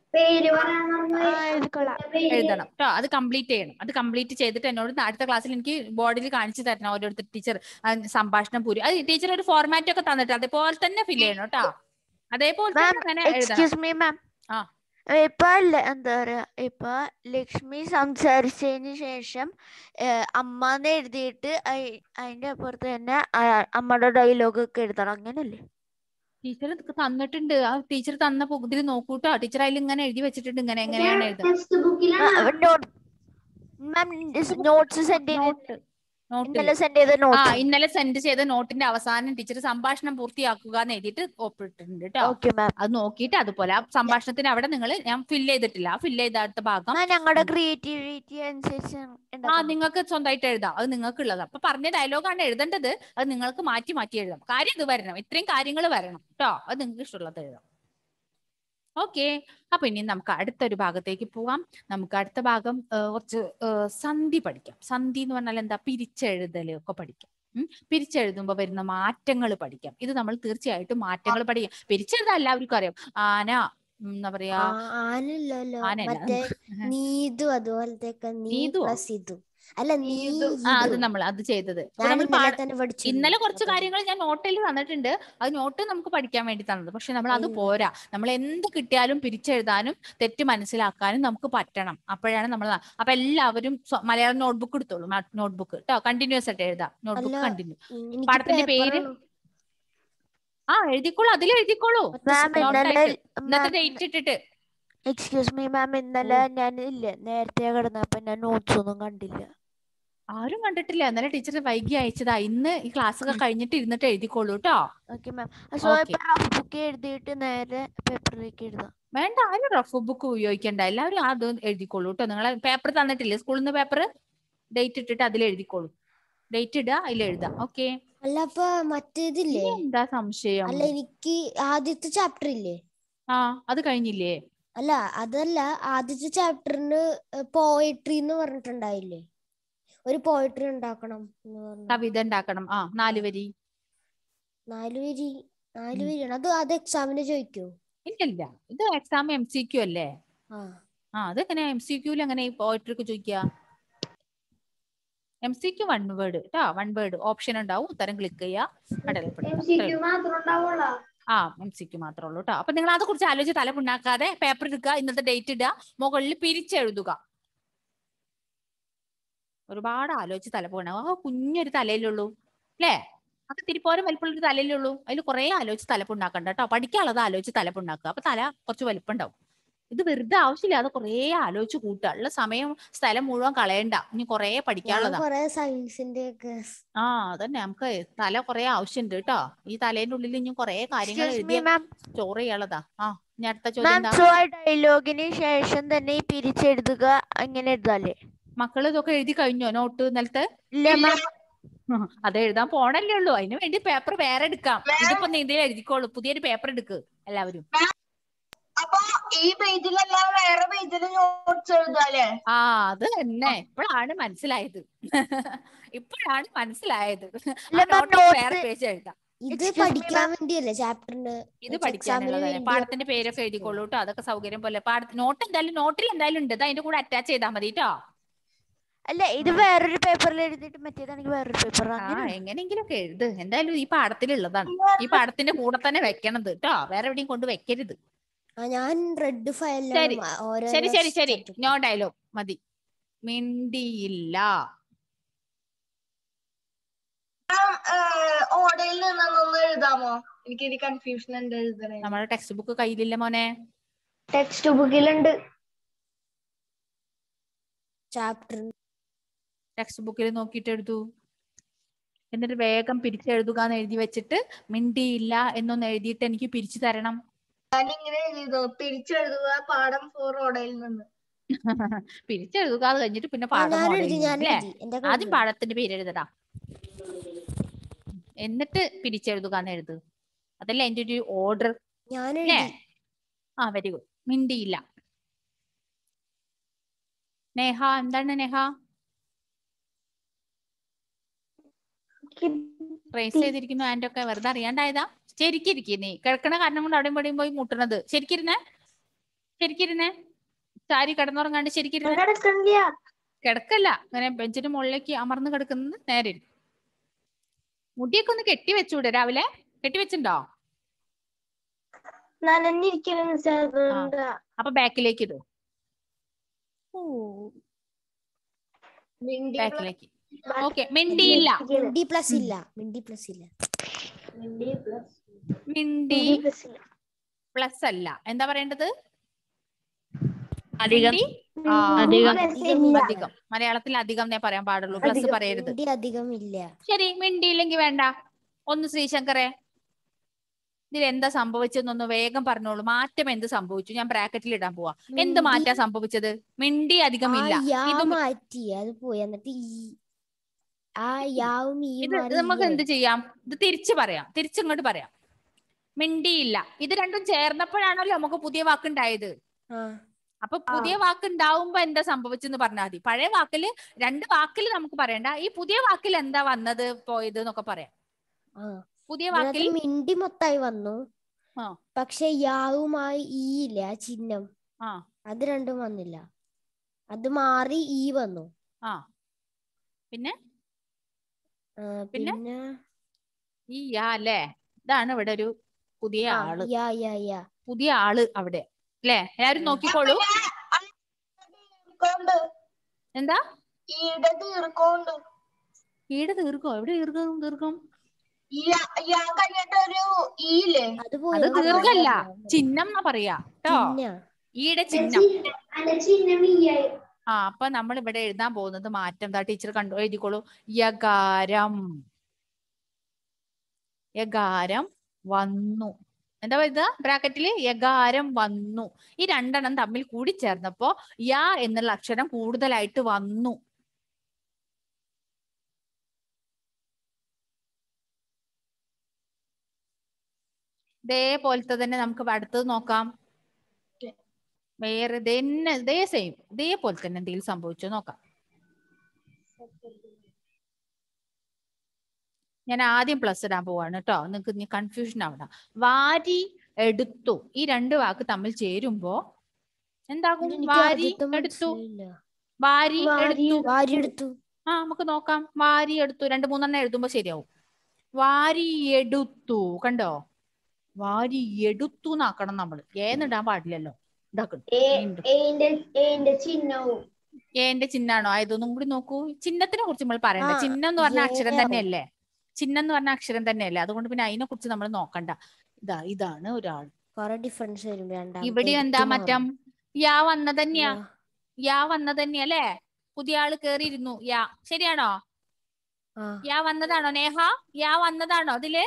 പേര് പറയാൻ മറന്നു ആ എഴുതിക്കൊള്ളാം പേര് എഴുതണം കേട്ടോ അത് കംപ്ലീറ്റ് ചെയ്യണം അത് കംപ്ലീറ്റ് ചെയ്തിട്ട് എന്നോട് അടുത്ത ക്ലാസ്സിൽ എനിക്ക് ബോർഡിൽ കാണിച്ചു തരണം ഓരോരുത്തർ ടീച്ചർ സംഭാഷണം പൂരി അത് ടീച്ചർ ഒരു ഫോർമാറ്റ് ഒക്കെ തന്നിട്ട് അതേപോലെ തന്നെ ഫിൽ ചെയ്യണം കേട്ടോ അതേപോലെ മാം തന്നെ തന്നെ എഴുതണം എക്സ്ക്യൂസ് മീ മാം ആ. ഇപ്പൊ ല- എന്താ പറയാ ഇപ്പൊ ലക്ഷ്മി സംസാരിച്ചതിന് ശേഷം ഏഹ്, അമ്മാന്ന് എഴുതിയിട്ട് അയ്- അതിന്റെ അപ്പുറത്ത് തന്നെ ആ- അമ്മയുടെ ഡയലോഗ് ഒക്കെ എഴുതണം അങ്ങനല്ലേ ടീച്ചർ തന്നിട്ടുണ്ട് ആ ടീച്ചർ തന്ന ഇതിൽ നോക്കൂട്ടോ ടീച്ചർ അതിൽ ഇങ്ങനെ എഴുതി വെച്ചിട്ടുണ്ട് ഇങ്ങനെ എങ്ങനെയാണ് എഴുതുക ടെക്സ്റ്റ് ബുക്കിലാണ് നോട്ട് മാം നോട്ട്സ് സെൻഡ് ചെയ്ത് നോട്ട് നോട്ടിൽ ഇന്നലെ സെൻഡ് ചെയ്ത ആ നോട്ട് ഇന്നലെ സെൻഡ് ചെയ്ത നോട്ടിന്റെ അവസാനം ടീച്ചർ സംഭാഷണം പൂർത്തിയാക്കുക എന്ന് എഴുതിയിട്ട് ഒപ്പിട്ടിട്ടുണ്ട് കേട്ടോ ഓക്കെ മാം അത് നോക്കിയിട്ട് അതുപോലെ ആ സംഭാഷണത്തിന് അവിടെ നിങ്ങൾ ഞാൻ ഫില്ല് ചെയ്തിട്ടില്ല ആ ഫില്ല് ചെയ്ത അടുത്ത ഭാഗം ആ ഞങ്ങളുടെ ക്രിയേറ്റിവിറ്റി അനുസരിച്ച് ആ ഉണ്ടാക്കാം നിങ്ങൾക്ക് സ്വന്തമായിട്ട് എഴുതാം അത് നിങ്ങൾക്ക് ഉള്ളത് അപ്പൊ പറഞ്ഞ ഡയലോഗാണ് എഴുതേണ്ടത് അത് നിങ്ങൾക്ക് മാറ്റി മാറ്റി എഴുതാം കാര്യം ഇത് വരണം ഇത്രയും കാര്യങ്ങൾ വരണം കേട്ടോ അത് നിങ്ങൾക്ക് ഇഷ്ടമുള്ളത് എഴുതാം ഓക്കെ അപ്പൊ ഇനി നമുക്ക് അടുത്തൊരു ഭാഗത്തേക്ക് പോവാം നമുക്ക് അടുത്ത ഭാഗം ആ, കുറച്ച് ആ, സന്ധി പഠിക്കാം സന്ധി എന്ന് പറഞ്ഞാൽ എന്താ പിരിച്ചെഴുതല് ഒക്കെ പഠിക്കാം ഉം. പിരിച്ചെഴുതുമ്പോ വരുന്ന മാറ്റങ്ങൾ പഠിക്കാം ഇത് നമ്മൾ തീർച്ചയായിട്ടും മാറ്റങ്ങൾ പഠിക്കാം പിരിച്ചെഴുതാൻ എല്ലാവർക്കും അറിയാം ആന ഉം, എന്താ പറയാ ആനല്ലല്ലോ ആനയല്ല. മറ്റേ നീതു അതുപോലത്തെ നീ നീതുവോ? പ്ലസ് ഇതു അല്ല നീ ആ അത് ഇതു. നമ്മൾ അത് ചെയ്തത് ഇത് ഞാൻ നമ്മൾ ഇന്നലെ പാട- തന്നെ പഠിച്ചു ഇന്നലെ കുറച്ച് കാര്യങ്ങൾ ഞാൻ നോട്ടിൽ തന്നിട്ടുണ്ട് അത് നോട്ട് നമുക്ക് പഠിക്കാൻ വേണ്ടി തന്നത് പക്ഷെ നമ്മൾ അത് ഉം. പോരാ നമ്മൾ എന്ത് കിട്ടിയാലും പിരിച്ചെഴുതാനും തെറ്റ് മനസ്സിലാക്കാനും നമുക്ക് പറ്റണം അപ്പോഴാണ് നമ്മൾ അപ്പൊ എല്ലാവരും സ്വ- മലയാളം നോട്ട്ബുക്ക് എടുത്തോളൂ നോട്ട്ബുക്ക് കേട്ടോ കണ്ടിന്യൂസ് ആയിട്ട് എഴുതാം നോട്ട്ബുക്ക് അല്ല, കണ്ടിന്യൂ എനിക്ക് പാടത്തിന്റെ പേര്? പേപ്പറാണ്. ആ എഴുതിക്കോളൂ അതിൽ എഴുതിക്കോളൂ മാം ഇന്നലെ നോട്ടായിട്ട്. ഇന്നത്തെ ഡേറ്റ് ഇട്ടിട്ട് എക്സ്ക്യൂസ് മീ മാം ഇന്നലെ ഞാൻ ഇല്ല നേരത്തെ കിടന്നപ്പോ ഞാൻ നോട്ട്സ് ഒന്നും കണ്ടില്ല ആരും കണ്ടിട്ടില്ല ഇന്നലെ ടീച്ചർ വൈകി അയച്ചതാ ഇന്ന് ഈ ക്ലാസ് ഒക്കെ കഴിഞ്ഞിട്ട് ഇരുന്നിട്ട് എഴുതിക്കോളൂ കേട്ടോ ഓക്കെ മാം സോ Okay. ഇപ്പൊ റഫ് ബുക്ക് എഴുതിയിട്ട് നേരെ പേപ്പറിലേക്ക് എഴുതാം വേണ്ട ആരും റഫ് ബുക്ക് ഉപയോഗിക്കണ്ട എല്ലാവരും അത് എഴുതിക്കോളൂ കേട്ടോ നിങ്ങളെ പേപ്പർ തന്നിട്ടില്ലേ സ്കൂളിൽ നിന്ന് പേപ്പർ ഡേറ്റ് ഇട്ടിട്ട് അതിൽ എഴുതിക്കോളൂ ഡേറ്റ് ഇടുക അതിൽ എഴുതാം ഓക്കെ അല്ല അപ്പൊ മറ്റേതില്ലേ എന്താ സംശയം അല്ല എനിക്ക് ആദ്യത്തെ ചാപ്റ്റർ ഇല്ലേ ആ അത് കഴിഞ്ഞില്ലേ അല്ല അതല്ല ആദ്യത്തെ ചാപ്റ്ററിന് പോയട്രി എന്ന് പറഞ്ഞിട്ടുണ്ടായില്ലേ ഒരു പോയട്രി ഉണ്ടാക്കണം എന്ന് പറഞ്ഞു കവിത ഉണ്ടാക്കണം ആ നാല് വരി നാല് വരി നാല് ഉം. വരിയാണ് അത് അത് എക്സാമിന് ചോദിക്കോ ഇല്ലല്ല ഇത് എക്സാം എം സി ക്യു അല്ലേ ആ ആ അതെങ്ങനെ എം സി ക്യൂല് എങ്ങനെ പോയിട്രി ഒക്കെ ചോദിക്കുക M C Q one word കേട്ടോ വൺ വേർഡ് ഓപ്ഷൻ ഉണ്ടാവും ഉത്തരം ക്ലിക്ക് ചെയ്യുക എം സി ക്യു മാത്രം ഉണ്ടാവുള്ളൂ ആ എം സി ക്യു മാത്രമേ ഉള്ളൂ കേട്ടോ അപ്പൊ നിങ്ങൾ അത് കുറിച്ച് ആലോചിച്ച് തല പുണ്ണാക്കാതെ പേപ്പർ എടുക്കുക ഇന്നത്തെ ഡേറ്റ് ഇടുക മുകളിൽ പിരിച്ചെഴുതുക ഒരുപാട് ആലോചിച്ച് തല പോകണം ആ കുഞ്ഞൊരു തലയിലുള്ളൂ അല്ലേ അത് തിരിപ്പോരം വലിപ്പമുള്ള ഒരു തലയിലുള്ളൂ അതിൽ കുറെ ആലോചിച്ച് തലപ്പുണ്ടാക്കണ്ട കേട്ടോ പഠിക്കാനുള്ളത് ആലോചിച്ച് തലപ്പുണ്ടാക്കുക അപ്പൊ തല കുറച്ച് വലിപ്പം ഉണ്ടാവും ഇത് വെറുതെ ആവശ്യമില്ലാതെ കുറെ ആലോചിച്ച് കൂട്ടുക ഉള്ള സമയം സ്ഥലം മുഴുവൻ കളയണ്ട ഇനി കുറെ ഞാൻ പഠിക്കാനുള്ളതാ കൊറേ സയൻസിന്റെ ഒക്കെ ആ അതന്നെ നമുക്ക് തല കുറെ ആവശ്യമുണ്ട് കേട്ടോ ഈ തലേന്റെ ഉള്ളിൽ ഇനി കുറെ കാര്യങ്ങൾ എക്സ്ക്യൂസ് മീ എഴുതിയ മാം സ്റ്റോർ ചെയ്യാനുള്ളതാ ആ ഇനി അടുത്ത ചോദ്യം മാം എന്താ സോ ആ ഡയലോഗിന് ശേഷം തന്നെ ഈ പിരിച്ചെഴുതുക അങ്ങനെ എഴുതാല്ലേ മക്കള് ഇതൊക്കെ എഴുതി കഴിഞ്ഞോ നോട്ട് നിലത്ത് ഇല്ല മാം അത് എഴുതാൻ പോണല്ലേ ഉള്ളൂ അതിന് വേണ്ടി പേപ്പർ വേറെ എടുക്കാം ഇതിപ്പോ നീ ഇതിൽ എഴുതിക്കോളൂ പുതിയൊരു പേപ്പർ എടുക്ക് എല്ലാവരും അപ്പൊ ഈ പേജിലല്ല വേറെ പേജിൽ നോട്ട്സ് എഴുതാല്ലേ ആ അത് തന്നെ ഇപ്പോഴാണ് മനസ്സിലായത് ഇപ്പോഴാണ് മനസ്സിലായത് ആ ma'am, നോട്ട് notes- വേറെ പേജ് എഴുതാം ഇത് Excuse me, പഠിക്കാൻ വേണ്ടിയല്ലേ ചാപ്റ്ററിന് ഇത് എക്സാമിന് പഠിക്കാനുള്ളതാണ് വേണ്ടി പാടത്തിന്റെ പേരൊക്കെ എഴുതിക്കോളൂ കേട്ടോ അതൊക്കെ സൗകര്യം പോലെ പാട നോട്ട് എന്തായാലും നോട്ടിൽ എന്തായാലും ഉണ്ട് ഇത് അതിന്റെ കൂടെ അറ്റാച്ച് ചെയ്താൽ മതി കേട്ടോ അല്ല ഇത് വേറൊരു പേപ്പറിൽ എഴുതിയിട്ട് മറ്റേതാണെങ്കിൽ വേറൊരു പേപ്പർ ആ അങ്ങനെ എങ്ങനെയെങ്കിലുമൊക്കെ എഴുത് എന്തായാലും ഈ പാടത്തിലുള്ളതാണ് ഈ പാടത്തിന്റെ കൂടെ തന്നെ വെക്കണത് കേട്ടോ വേറെ എവിടെയും കൊണ്ട് വെക്കരുത് ആ ഞാൻ റെഡ് ശരി. ഫയലിലാണ് ഓരോ ശരി ശരി ശരി നോ ഡയലോഗ് മതി മിണ്ടിയില്ല ഓടയിൽ നിന്നൊന്ന് എഴുതാമോ എനിക്ക് ഇത് കൺഫ്യൂഷൻ ഉണ്ട് എഴുതണേ നമ്മുടെ ടെക്സ്റ്റ് ബുക്ക് കയ്യിലില്ല മോനെ ടെക്സ്റ്റ് ബുക്കിലുണ്ട് ചാപ്റ്റർ ടെക്സ്റ്റ് ബുക്കിൽ നോക്കിയിട്ട് എഴുതൂ എന്നിട്ട് വേഗം പിരിച്ചെഴുതുക എന്ന് എഴുതി വെച്ചിട്ട് മിണ്ടിയില്ല എന്നൊന്ന് എഴുതിയിട്ട് എനിക്ക് പിരിച്ചു തരണം ഞാൻ ഇങ്ങനെ എഴുതിയതോ പിരിച്ചെഴുതുക പാഠം ഫോർ ഓടയിൽ നിന്ന് പിരിച്ചെഴുതുക അത് കഴിഞ്ഞിട്ട് പിന്നെ പാഠം ഞാൻ model എഴുതി ചെയ്യും, ഞാൻ ല്ലേ? എഴുതി എന്റെ ആദ്യം പാഠത്തിന്റെ പേര് എഴുതടാ എന്നിട്ട് പിരിച്ചെഴുതുക എന്ന് എഴുത് അതല്ലേ അതിന്റെ ഒരു ഓർഡർ ഞാൻ അല്ലേ എഴുതി ആ വെരി ഗുഡ് മിണ്ടിയില്ല നേഹ എന്താണ് നേഹ റേസ് ചെയ്തിരിക്കുന്നു ആൻഡ് ഒക്കെ വെറുതെ അറിയാണ്ടായതാ ശരിക്കിരിക്കും നീ കിടക്കണ കാരണം കൊണ്ട് അവിടെയും ഇവിടെയും പോയി മുട്ടണത് ശരിക്കിരുന്നേ ശരിക്കിരുന്നേ ചാരി കിടന്നുറങ്ങാണ്ട് ശരിക്കിരുന്നേ കിടക്കണില്ല കിടക്കല്ല അങ്ങനെ ബെഞ്ചിന് മുകളിലേക്ക് അമർന്ന് കിടക്കുന്നത് നേരെ ഇരിക്കും മുടിയൊക്കെ ഒന്ന് കെട്ടി വെച്ചൂടെ രാവിലെ കെട്ടി വെച്ചിട്ടുണ്ടോ നനഞ്ഞിരിക്കണെന്ന് സാർ അപ്പൊ ബാക്കിലേക്ക് ഇടും ബാക്കിലേക്ക് ഓക്കെ മിണ്ടിയില്ല മിണ്ടി പ്ലസ് ഇല്ല മിണ്ടി പ്ലസ് ഇല്ല മിണ്ടി പ്ലസ് അല്ല എന്താ പറയേണ്ടത് അധികം മിണ്ടി? ആ, അധികം. അധികമില്ല. അധികം മലയാളത്തിൽ അധികം എന്നേ പറയാൻ പാടുള്ളൂ പ്ലസ് അധികം. പറയരുത് മിണ്ടി അധികം ഇല്ല ശരി മിണ്ടിയില്ലെങ്കിൽ വേണ്ട ഒന്ന് ശ്രീശങ്കറെ ഇതിൽ എന്താ സംഭവിച്ചെന്നൊന്ന് വേഗം പറഞ്ഞോളൂ മാറ്റം എന്ത് സംഭവിച്ചു ഞാൻ ബ്രാക്കറ്റിൽ ഇടാൻ പോവാ എന്ത് മിണ്ടി- മാറ്റാ സംഭവിച്ചത് മിണ്ടി അധികം ആ ഇല്ല യാ ഇത് മാറ്റി അത് പോയി എന്നിട്ട് ഈ ആ യാവും ഈ ഇത് ഇത് നമുക്ക് എന്ത് ചെയ്യാം ഇത് തിരിച്ചു പറയാം തിരിച്ചിങ്ങോട്ട് പറയാം മിണ്ടിയില്ല ഇത് രണ്ടും ചേർന്നപ്പോഴാണല്ലോ നമുക്ക് പുതിയ വാക്കുണ്ടായത് അപ്പൊ പുതിയ വാക്ക് ഉണ്ടാവുമ്പോ എന്താ സംഭവിച്ചെന്ന് പറഞ്ഞാൽ മതി പഴയ വാക്കില് രണ്ട് വാക്കില് നമുക്ക് പറയണ്ട ഈ പുതിയ വാക്കിൽ എന്താ വന്നത് പോയത് എന്നൊക്കെ പറയാം പുതിയ വാക്കിൽ മിണ്ടി മൊത്തായി വന്നു ആ. പക്ഷെ യാവുമായി ഈ ഇല്ല ആ ചിഹ്നം ആ അത് രണ്ടും വന്നില്ല അത് മാറി ഈ വന്നു ആ പിന്നെ ആ, പിന്നെ? പിന്നെ ഈ യാ അല്ലേ ഇതാണ് ഇവിടെ ഒരു പുതിയ ആ, ആള് യാ യാ യാ പുതിയ ആള് അവിടെ അല്ലേ എല്ലാരും നോക്കിക്കോളൂ കൊണ്ട് എന്താ ഈടെ തീർക്കോണ്ട് ഈടെ തീർക്കോ എവിടെ തീർക്കും തീർക്കും ഞാൻ കഴിഞ്ഞിട്ട് ഒരു ഈല്ലേ അത് പോയി അത് അത് ദീർഘല്ല പോയി. ചിഹ്നം എന്നാ പറയാ കേട്ടോ ചിഹ്ന. ഈടെ ചിഹ്നം ചിഹ്നം ഈയായി ആ അപ്പൊ നമ്മൾ ഇവിടെ എഴുതാൻ പോകുന്നത് മാറ്റം എന്താ ടീച്ചർ കണ്ടു എഴുതിക്കോളൂ യകാരം യകാരം വന്നു എന്താ ഇത് ബ്രാക്കറ്റില് യകാരം വന്നു ഈ രണ്ടെണ്ണം തമ്മിൽ കൂടി ചേർന്നപ്പോ യ എന്നുള്ള അക്ഷരം കൂടുതലായിട്ട് വന്നു ഇതേപോലത്തെ തന്നെ നമുക്ക് അടുത്തത് നോക്കാം വേറെ തന്നെ ഇതേ സെയിം ഇതേപോലെ തന്നെ എന്തെങ്കിലും സംഭവിച്ചോ നോക്കാം ഞാൻ ആദ്യം പ്ലസ് ഇടാൻ പോവാണ് കേട്ടോ നിങ്ങൾക്ക് ഇനി കൺഫ്യൂഷൻ ആവണ്ട വാരി എടുത്തു ഈ രണ്ട് വാക്ക് തമ്മിൽ ചേരുമ്പോ എന്താകും എനിക്ക് വാരി ആദ്യത്തെ എടുത്തു മനസ്സിലായില്ല. വാരി വാരി എടുത്തു വാരി എടുത്തു ആ നമുക്ക് നോക്കാം വാരി എടുത്തു രണ്ട് മൂന്നെണ്ണം എഴുതുമ്പോ ശരിയാവും വാരി എടുത്തു കണ്ടോ വാരി എടുത്തു എന്നാക്കണം നമ്മൾ ഏന്നിടാൻ പാടില്ലല്ലോ ഇതാക്കണം വീണ്ടും. ഏന്റെ ഏന്റെ ചിഹ്നവും ഏന്റെ ചിഹ്നാണോ ആയതൊന്നും കൂടി നോക്കൂ ചിഹ്നത്തിനെ കുറിച്ച് നമ്മൾ പറയണ്ട ആ, ചിഹ്നം എന്ന് പറഞ്ഞ അക്ഷരം ഏ. തന്നെയല്ലേ ചിഹ്നം എന്ന് പറഞ്ഞ അക്ഷരം തന്നെയല്ലേ അതുകൊണ്ട് പിന്നെ അതിനെ കുറിച്ച് നമ്മൾ നോക്കണ്ട ഇതാ ഇതാണ് ഒരാൾ കൊറേ ഡിഫറൻസ് വരും രണ്ടാമത്തെ ഇവിടെ എന്താ എടുത്തു മറ്റം യാ വന്നത് തന്നെയാ മാറും. യാ വന്നത് തന്നെയാ അല്ലേ പുതിയ ആള് കേറിയിരുന്നു യാ ശരിയാണോ ആ. യാ വന്നതാണോ നേഹ യാ വന്നതാണോ അതില്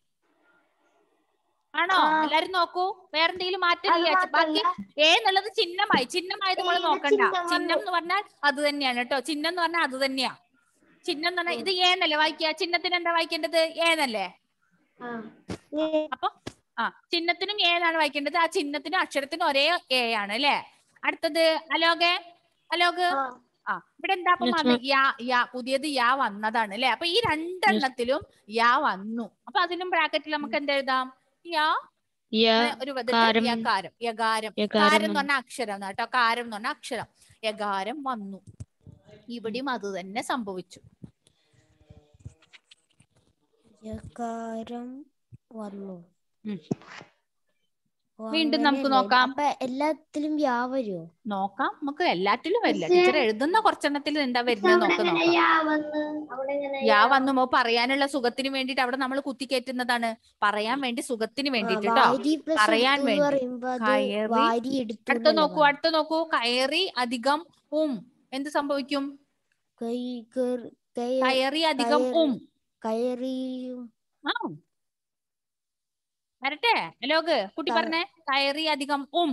ആണോ ആ. എല്ലാരും നോക്കൂ വേറെന്തെങ്കിലും മാറ്റമില്ല അത് ബാക്കി മാത്രല്ല ഏ എന്നുള്ളത് ചിഹ്നമായി ചിഹ്നമായത് നമ്മൾ ഏത് നോക്കണ്ട ചിഹ്നം ചിഹ്നം വന്നു? എന്ന് പറഞ്ഞാൽ അത് തന്നെയാണ് കേട്ടോ ചിഹ്നം എന്ന് പറഞ്ഞാൽ അത് തന്നെയാ ചിഹ്നം എന്ന് പറഞ്ഞാൽ ഇത് ഏന്നല്ലേ വായിക്കുക ചിഹ്നത്തിന് എന്താ വായിക്കേണ്ടത് ഏന്നല്ലേ ആ. അപ്പൊ ആ ചിഹ്നത്തിനും ഏതാണ് വായിക്കേണ്ടത് ആ ചിഹ്നത്തിനും അക്ഷരത്തിനും ഒരേ ഏ ആണ് അല്ലേ അടുത്തത് അലോകെ അലോക് ആ. ആ ഇവിടെ എന്താ അപ്പൊ വന്ന് യാ യാ പുതിയത് യാ വന്നതാണ് അല്ലെ അപ്പൊ ഈ രണ്ടെണ്ണത്തിലും യാ വന്നു അപ്പൊ അതിനും ബ്രാക്കറ്റിൽ നമുക്ക് എന്ത് എഴുതാം യാ അങ്ങനെ ഒരു പദത്തിൽ കാരം. യകാരം യകാരം യകാരം കാരം എന്ന് വന്നു. പറഞ്ഞ അക്ഷരം കേട്ടോ കാരം എന്ന് പറഞ്ഞ അക്ഷരം യകാരം വന്നു ഇവിടെയും അത് തന്നെ സംഭവിച്ചു യകാരം വന്നു ഉം. ഓ, വീണ്ടും നമുക്ക് അങ്ങനെയല്ലേ? നോക്കാം. അപ്പൊ എല്ലാത്തിലും യാ വരുമോ നോക്കാം നമുക്ക് എല്ലാറ്റിലും വരില്ല മിസ്സേ. ടീച്ചർ എഴുതുന്ന കുറച്ചെണ്ണത്തിൽ എന്താ വരുന്നത് അവിടെ നോക്ക് എങ്ങനെ നോക്കാം യാ വന്ന് അവിടെ എങ്ങനെ യാ വന്നു മോ പറയാനുള്ള സുഖത്തിന് വേണ്ടിട്ട് അവിടെ നമ്മൾ കുത്തിക്കയറ്റുന്നതാണ് പറയാൻ വേണ്ടി സുഖത്തിന് വേണ്ടിട്ട് കേട്ടോ വാരി പ്ലസ് പറയാൻ എടുത്തു എന്ന് വേണ്ടി. പറയുമ്പോ അത് കയറി. വാരി എടുത്തു അടുത്ത എന്നല്ലേ നോക്കൂ പറയുന്നത്. അടുത്ത നോക്കൂ കയറി അധികം ഉം എന്ത് സംഭവിക്കും കൈ കേറി- കയ- കയറി അധികം കയറി. ഉം കയറിയും ആ വരട്ടെ ലോക് കുട്ടി ക- പറഞ്ഞേ കയറി അധികം ഉം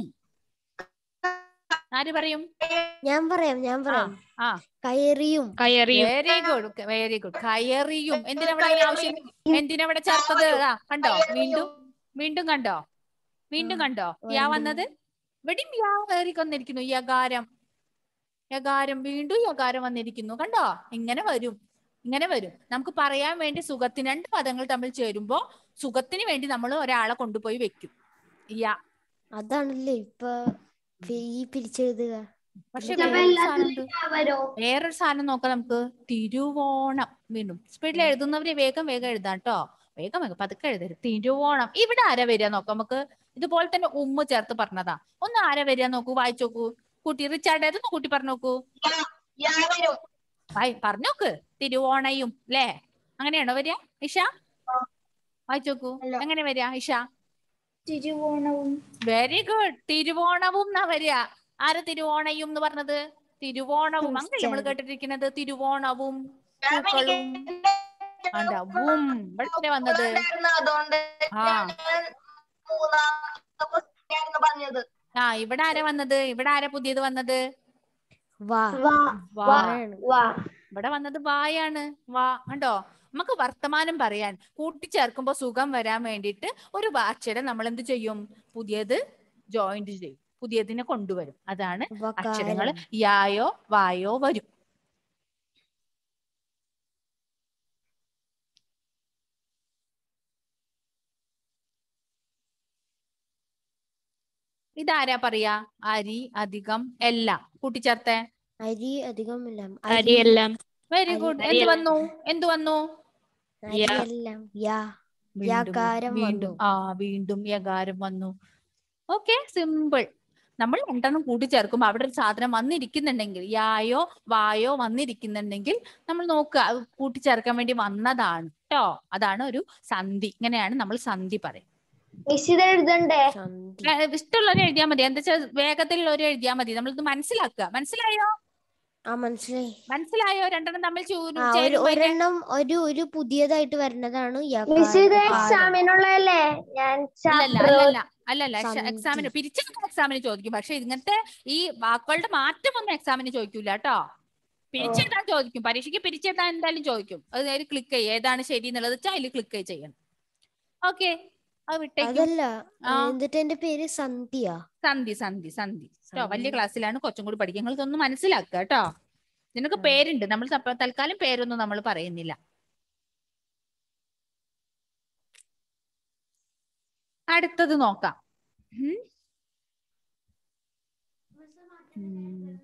ആര് പറയും ഞാൻ പറയാം ഞാൻ പറയാം ആ. കയറിയും കയറിയും വെരി ഗുഡ് വെരി ഗുഡ് കയറിയും എന്തിനാ ഇവിടെ ഈ ആവശ്യം എന്തിനാ ഇവിടെ ചേർത്തത് ആ കണ്ടോ വീണ്ടും വീണ്ടും കണ്ടോ വീണ്ടും ആ, കണ്ടോ യാ വീണ്ടും. വന്നത് ഇവിടെയും യാ കയറി വന്നിരിക്കുന്നു യകാരം യകാരം വീണ്ടും യകാരം വന്നിരിക്കുന്നു കണ്ടോ ഇങ്ങനെ വരും ഇങ്ങനെ വരും നമുക്ക് പറയാൻ വേണ്ടി സുഖത്തിന് രണ്ട് പദങ്ങൾ തമ്മിൽ ചേരുമ്പോ സുഖത്തിന് വേണ്ടി നമ്മൾ ഒരാളെ കൊണ്ടുപോയി വെക്കും യാ അതാണല്ലേ ഇപ്പൊ പി- ഈ പിരിച്ചെഴുതുക പക്ഷെ ഇതിന്റെ അപ്പൊ വേറൊരു സാധനം ഉണ്ട് എല്ലാത്തിലും വരോ വേറൊരു സാധനം നോക്കാം നമുക്ക് തിരുവോണം വീണ്ടും സ്പീഡിൽ എഴുതുന്നവര് വേഗം വേഗം എഴുതാം കേട്ടോ വേഗം വേഗം പതുക്കെ എഴുതരുത് തിരുവോണം ഇവിടെ ആരാ വരിക നോക്കാം നമുക്ക് ഇതുപോലെ തന്നെ ഉമ്മ ചേർത്ത് പറഞ്ഞതാ ഒന്ന് ആരാ വരിക നോക്കൂ വായിച്ചു നോക്കൂ കുട്ടി റിച്ചാർഡ് ഏതൊന്ന് കുട്ടി പറഞ്ഞു നോക്കൂ യാ വരും വായി പറഞ്ഞോക്ക് തിരുവോണയും ല്ലേ അങ്ങനെയാണോ വരിക ഇഷ വായിച്ചു നോക്കൂ അല്ല. എങ്ങനെ വരിക ഇഷ തിരുവോണവും വെരി ഗുഡ് തിരുവോണവും എന്നാ വരിക ആര് തിരുവോണയും എന്ന് പറഞ്ഞത് തിരുവോണവും അങ്ങനെ നമ്മൾ ഉസ്താദ്. കേട്ടിരിക്കുന്നത് തിരുവോണവും പൂക്കളും ആണ്ടാ, വും. ഇവിടെ എവിടെ വന്നത് ഉണ്ടായിരുന്നു. അതുകൊണ്ട് ആ ഞാൻ മൂന്നാമത്തെ question ആയിരുന്നു പറഞ്ഞത് ആ ഇവിടെ ആരാ വന്നത് ഇവിടെ ആരാ പുതിയത് വന്നത് വാ വാ വാ വായാണ് വാ ഇവിടെ വന്നത് വായാണ് വാ കണ്ടോ നമുക്ക് വർത്തമാനം പറയാൻ കൂട്ടിച്ചേർക്കുമ്പോ സുഖം വരാൻ വേണ്ടിയിട്ട് ഒരു അക്ഷരം നമ്മൾ എന്ത് ചെയ്യും പുതിയത് ജോയിന്റ് ചെയ്യും പുതിയതിനെ കൊണ്ടുവരും അതാണ് അക്ഷരങ്ങൾ വകാരം യായോ വായോ വരും ഇതാരാ പറയാ അരി അധികം എല്ലാം കൂട്ടിച്ചേർത്തേ അരി അധികമില്ല അരിയെല്ലാം വെരി അരി- ഗുഡ് എന്ത് അരിയെല്ലാം. വന്നു എന്ത് വന്നു യാ. അരിയെല്ലാം യാ വീണ്ടും യകാരം വീണ്ടും വന്നു. ആ വീണ്ടും യകാരം വന്നു ഓക്കെ സിമ്പിൾ നമ്മൾ രണ്ടെണ്ണം കൂട്ടിച്ചേർക്കുമ്പോൾ അവിടെ ഒരു സാധനം വന്നിരിക്കുന്നുണ്ടെങ്കിൽ യായോ വായോ വന്നിരിക്കുന്നുണ്ടെങ്കിൽ നമ്മൾ നോക്കുക അത് കൂട്ടിച്ചേർക്കാൻ വേണ്ടി വന്നതാണ് കേട്ടോ അതാണ് ഒരു സന്ധി ഇങ്ങനെയാണ് നമ്മൾ സന്ധി പറയും മിസ് ഇത് എഴുതണ്ടേ സന്ധി ഏ, ഇഷ്ടമുള്ളവരെ എഴുതിയാൽ മതി എന്താ വെച്ചാൽ വേഗത്തിലുള്ളവരെ എഴുതിയാൽ മതി നമ്മളിത് മനസ്സിലാക്കുക മനസ്സിലായോ ആ മനസ്സിലായി മനസ്സിലായോ രണ്ടെണ്ണം തമ്മിൽ ചൂരു ആ ഒരു ചേരുമ്പോ അതിനെ- ഒരെണ്ണം ഒരു ഒരു പുതിയതായിട്ട് വരുന്നതാണ് മിസ് ഇത് യകാരം. എക്സാമിനുള്ളതല്ലേ ഞാൻ അല്ലല്ല ചാപ്റ്റർ അല്ലല്ല അല്ലല്ല സന്ധി. എക്സാമിന് പിരിച്ചെടുക്കുന്ന എക്സാമിന് ചോദിക്കും പക്ഷെ ഇങ്ങനത്തെ ഈ വാക്കുകളുടെ മാറ്റം ഒന്നും എക്സാമിന് ചോദിക്കൂല കേട്ടോ പിരിച്ചെഴുതാൻ ചോദിക്കും പരീക്ഷയ്ക്ക് പിരിച്ചെഴുതാൻ എന്തായാലും ചോദിക്കും അത് നേരെ ക്ലിക്ക് ചെയ്യുക ഏതാണ് ശരി എന്നുള്ളത് വെച്ചാൽ അതിൽ ക്ലിക്ക് ചെയ്യണം ഓക്കെ അത് വിട്ടേക്കും അതല്ല ആ. എന്നിട്ട് എന്റെ പേര് സന്ധ്യ സന്ധി സന്ധി സന്ധി കേട്ടോ വലിയ സന്ധി. ക്ലാസ്സിലാണ് കുറച്ചും കൂടി പഠിക്കുക നിങ്ങൾ ഇതൊന്ന് മനസ്സിലാക്കുക കേട്ടോ നിനക്ക് ആ. പേരുണ്ട് നമ്മൾ തപ്പ- തൽക്കാലം പേരൊന്നും നമ്മൾ പറയുന്നില്ല അടുത്തത് നോക്കാം ഉം. ഉം.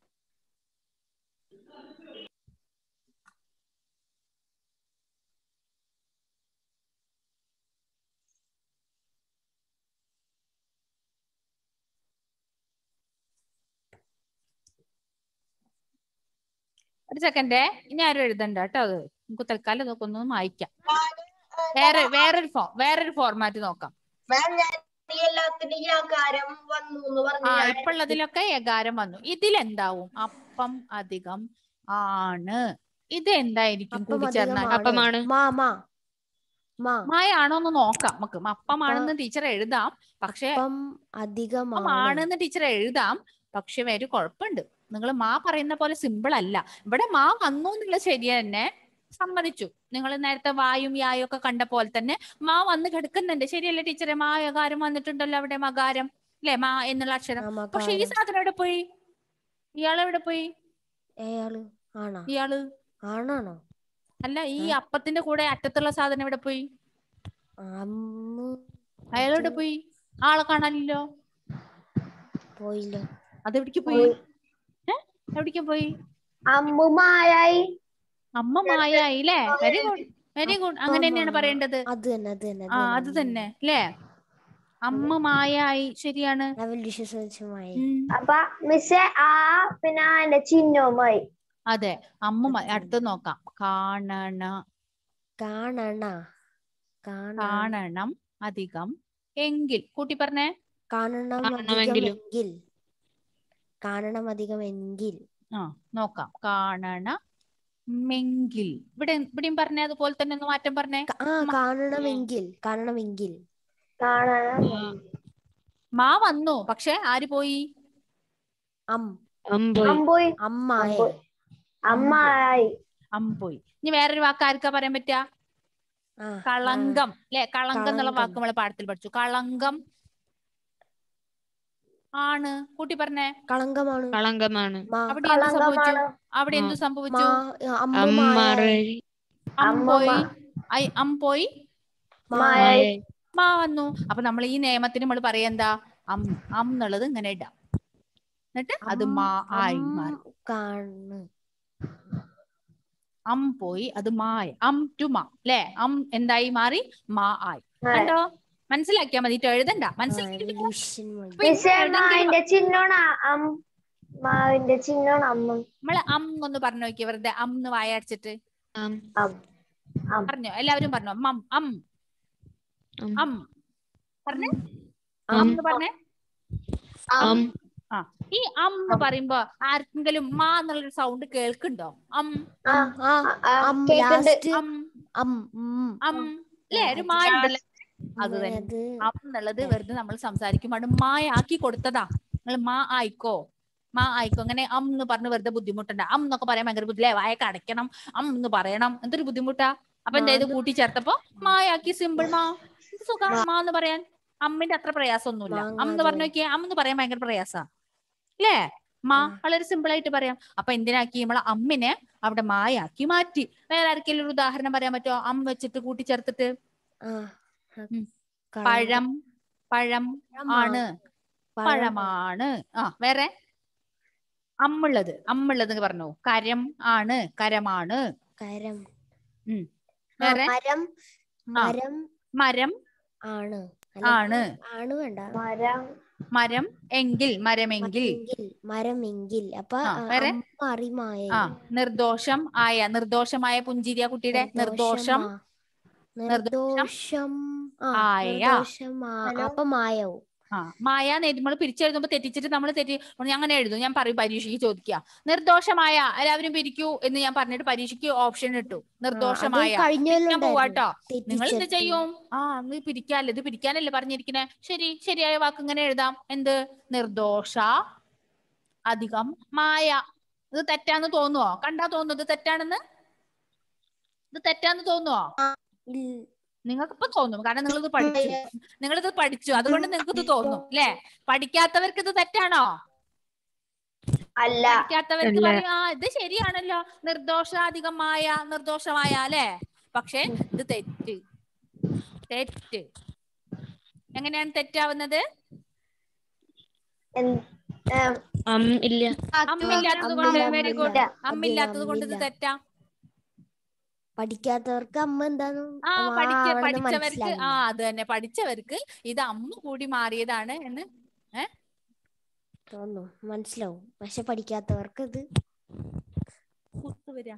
ഒരു സെക്കൻഡേ ഇനി ആരും എഴുതണ്ട കേട്ടോ അത് നമുക്ക് തൽക്കാലം ഇതൊക്കെ ഒന്ന് വായിക്കാം വേറെ വേറൊരു ഫോ വേറൊരു ഫോർമാറ്റ് നോക്കാം മാം ഞാൻ ഈ എല്ലാത്തിനും യാകാരം വന്നു എന്ന് ആ പറഞ്ഞു ഞാൻ ഇപ്പൊ ഉള്ളതിലൊക്കെ എകാരം വന്നു ഇതിലെന്താവും അപ്പം അധികം ആണ് ഇത് എന്തായിരിക്കും അപ്പം കൂടിച്ചേർന്നാൽ അധികമാണ്. അപ്പമാണ് മാ മാ മാ മായാണോ എന്ന് നോക്കാം നമുക്ക് അപ്പമാണെന്ന് ടീച്ചർ എഴുതാം പക്ഷെ അപ്പം അധികമാണ് അപ്പമാണെന്ന് ടീച്ചർ എഴുതാം പക്ഷെ ഒരു കുഴപ്പമുണ്ട് നിങ്ങൾ മാ പറയുന്ന പോലെ സിമ്പിൾ അല്ല ഇവിടെ മാ വന്നു എന്നുള്ള ശരി തന്നെ സമ്മതിച്ചു നിങ്ങൾ നേരത്തെ വായും യായും ഒക്കെ കണ്ട പോലെ തന്നെ മാ വന്ന് കിടക്കുന്നുണ്ട് ശരിയല്ലേ ടീച്ചറെ മാ യകാരം വന്നിട്ടുണ്ടല്ലോ അവിടെ മകാരം അല്ലെ മാ എന്നുള്ള അക്ഷരം ആ, പക്ഷെ ഈ മകാരം. സാധനം എവിടെ പോയി ഇയാൾ എവിടെ പോയി അയാള് ആണോ ഇയാള് ആണാണോ അല്ല ഈ ആ. അപ്പത്തിന്റെ കൂടെ അറ്റത്തുള്ള സാധനം എവിടെ പോയി അമ്മ അയാൾ എവിടെ പോയി ആളെ കാണാനില്ലോ പോയില്ല അതെവിടേക്ക് പോയി ഏ എവിടേക്ക് പോയി അമ്മുമായായി അമ്മ മായായി അല്ലേ വെരി ഗുഡ് വെരി ഗുഡ് അങ്ങനെ തന്നെയാണ് അപ്പമാ. പറയേണ്ടത് അത് തന്നെ അത് തന്നെ ആ അത് തന്നെ അല്ലേ അമ്മ മായായി ശരിയാണ് അവൽ വിശ്വസമായി ഉം, അപ്പൊ മിസ് ആ പിന്നെ അതിന്റെ ചിഹ്നവുമായി അതെ അമ്മ മ- അടുത്തത് നോക്കാം കാണണ കാണണ കാണ കാണണം അധികം എങ്കിൽ കൂട്ടി പറഞ്ഞേ കാണണം അധികം കാണണമെങ്കിലും. എങ്കിൽ കാണണം അധികം എങ്കിൽ ആ നോക്കാം കാണണ മെങ്കിൽ ഇവിടെ ഇവിടെയും പറഞ്ഞേ അതുപോലെ തന്നെ ഒന്ന് മാറ്റം പറഞ്ഞേ ക- ആ കാണണമെങ്കിൽ കാണണമെങ്കിൽ കാണണം മാ വന്നു പക്ഷെ ആര് പോയി അം അമ്പോയി അമ്പോയി അമ്മായ അമ്പോയി. അമ്മായി അം പോയി ഇനി വേറൊരു വാക്ക് ആർക്കാ പറയാൻ പറ്റുക ആ, കളങ്കം അല്ലെ കളങ്കം എന്നുള്ള കളങ്കം. വാക്ക് നമ്മളെ പാഠത്തിൽ പഠിച്ചു കളങ്കം ആണ് കൂട്ടി പറഞ്ഞേ ആ, കളങ്കമാണ് കളങ്കമാണ് മാ അവിടെ എന്ത് സംഭവിച്ചു കളങ്കമാണ് അവിടെ എന്ത് മാ സംഭവിച്ചു അമ്മുമായ അമ്മറി അം അമ്മ പോയി ഐ അം പോയി മായ മാ വന്നു അപ്പൊ നമ്മൾ ഈ നിയമത്തിന് നമ്മൾ പറയാ എന്താ അം അം എന്നുള്ളത് ഇങ്ങനെ ഇടാം എന്നിട്ട് അത് മാ ആയി മാറി കാണ് അം പോയി അത് മായ അം ടു മാ അല്ലെ അം എന്തായി മാറി മാ ആയി കണ്ടോ മനസ്സിലാക്കിയാ മതി ട്ടോ, എഴുതണ്ട മനസ്സിലാക്കി ഡിവിഷൻ മതി മിസ്സേ മാവിന്റെ ചിഹ്നോണ അം മാവിന്റെ ചിഹ്നോണ അമ്മ നമ്മള് അം ഒന്ന് പറഞ്ഞു നോക്കിയ വെറുതെ അം എന്ന് വായ അടച്ചിട്ട് അം അം അം പറഞ്ഞോ എല്ലാവരും പറഞ്ഞോ മം അം അം അം പറഞ്ഞേ അം അം എന്ന് പറഞ്ഞേ അം ആ ഈ അം എന്ന് പറയുമ്പോ ആർക്കെങ്കിലും മാ എന്നുള്ളൊരു സൗണ്ട് കേൾക്കുന്നുണ്ടോ അം ആ ആ ആ, അം കേക്കുണ്ട് ലാസ്റ്റ് അം അം ഉം. അം അല്ലേ ഒരു മായ ഉണ്ടല്ലോ അത് തന്നെ അത് അം എന്നുള്ളത് വെറുതെ നമ്മൾ സംസാരിക്കുമ്പോൾ മായ ആക്കി കൊടുത്തതാ നിങ്ങൾ മാ ആയിക്കോ മാ ആയിക്കോ അങ്ങനെ അം എന്ന് പറഞ്ഞ് വെറുതെ ബുദ്ധിമുട്ടുണ്ട് അം എന്നൊക്കെ പറയാൻ ഭയങ്കര ബുദ്ധിമുട്ടില്ലേ വായൊക്കെ അടയ്ക്കണം അം എന്ന് പറയണം എന്തൊരു ബുദ്ധിമുട്ടാ അപ്പൊ എന്തായത് കൂട്ടിച്ചേർത്തപ്പോ മായാക്കി സിമ്പിൾ മാ എന്ത് സുഖാ മാ എന്ന് പറയാൻ അമ്മിന്റെ അത്ര പ്രയാസമൊന്നുമില്ല മാങ്ങ അം എന്ന് പറഞ്ഞു നോക്കിയേ അം എന്ന് പറയാൻ ഭയങ്കര പ്രയാസാ അല്ലേ മാ വളരെ സിമ്പിൾ ആയിട്ട് പറയാം അപ്പൊ എന്തിനാക്കി നമ്മളെ അമ്മിനെ അവിടെ മായാക്കി മാറ്റി വേറെ ആർക്കെങ്കിലും ഒരു ഉദാഹരണം പറയാൻ പറ്റുമോ അം വെച്ചിട്ട് കൂട്ടിച്ചേർത്തിട്ട് ആ ഉം. കള- പഴം പഴം പഴമാ. ആണ് പഴം. പഴമാണ് ആ വേറെ അമ്മുള്ളത് അമ്മുള്ളത് പറഞ്ഞു കരം ആണ് കരമാണ് കരം ഉം. ആ, വേറെ മരം മരം മരം ആണ് ആണ് ആണ് വേണ്ട മരം മരം എങ്കിൽ മരമെങ്കിൽ മരമെങ്കിൽ മരമെങ്കിൽ അപ്പൊ ആ, ആ, വേറെ? അമ്മ അറിമായ ആ നിർദോഷം ആയ നിർദോഷമായ പുഞ്ചിരിയ കുട്ടിയുടെ നിർദോഷം നിർദോഷം ആ, ആയ. നിർദോഷം ആ, ഹലോ? അപ്പൊ മായവും ആ മായ നമ്മൾ പിരിച്ചെഴുതുമ്പോ തെറ്റിച്ചിട്ട് നമ്മൾ തെറ്റി ഞാൻ അങ്ങനെ എഴുതും ഞാൻ പറയും പരീക്ഷയ്ക്ക് ചോദിക്കുക നിർദോഷമായ എല്ലാവരും പിരിക്കൂ എന്ന് ഞാൻ പറഞ്ഞിട്ട് പരീക്ഷയ്ക്ക് ഓപ്ഷൻ ഇട്ടു നിർദോഷമായ ഞാൻ പോവാട്ടോ നിങ്ങൾ എന്ത് ചെയ്യും ആ അന്ന് പിരിക്കാല്ലേ ഇത് പിരിക്കാനല്ലേ പറഞ്ഞിരിക്കണേ ശരി ശരിയായ വാക്ക് ഇങ്ങനെ എഴുതാം എന്ത് നിർദോഷ അധികം മായ ഇത് തെറ്റാന്ന് തോന്നുവോ കണ്ടാ തോന്നുന്നു ഇത് തെറ്റാണെന്ന് ഇത് തെറ്റാന്ന് തോന്നുവോ നിങ്ങൾക്ക് ഇപ്പൊ തോന്നും കാരണം നിങ്ങൾ ഇത് പഠിച്ചു നിങ്ങൾ ഇത് പഠിച്ചു അതുകൊണ്ട് നിങ്ങൾക്ക് ഇത് തോന്നും അല്ലെ പഠിക്കാത്തവർക്ക് ഇത് തെറ്റാണോ അല്ല പഠിക്കാത്തവർക്ക് അല്ല. പറയും ആ ഇത് ശരിയാണല്ലോ നിർദോഷാധികമായ നിർദോഷമായ അല്ലെ പക്ഷെ ഇത് തെറ്റ് തെറ്റ് എങ്ങനെയാണ് തെറ്റാവുന്നത് എന്ത്- ഏം, അം ഇല്ല അമ്മില്ലാത്തത് കൊണ്ട് അമ്മില്ല, വെരി അമ്മില്ല. ഗുഡ് അധികം അമ്മില്ലാത്തത് കൊണ്ട് ഇത് അമ്മില്ല. തെറ്റാ പഠിക്കാത്തവർക്ക് അമ്മ എന്താന്ന് ആ ആ, പഠിക്ക അവിടുന്ന് പഠിച്ചവർക്ക് ആ മനസ്സിലായില്ല. അത് തന്നെ പഠിച്ചവർക്ക് ഇത് അമ്മ കൂടി മാറിയതാണ് എന്ന് തോന്നുന്നു മനസ്സിലാവും പക്ഷെ പഠിക്കാത്തവർക്ക് ഇത് കുത്തു വരിക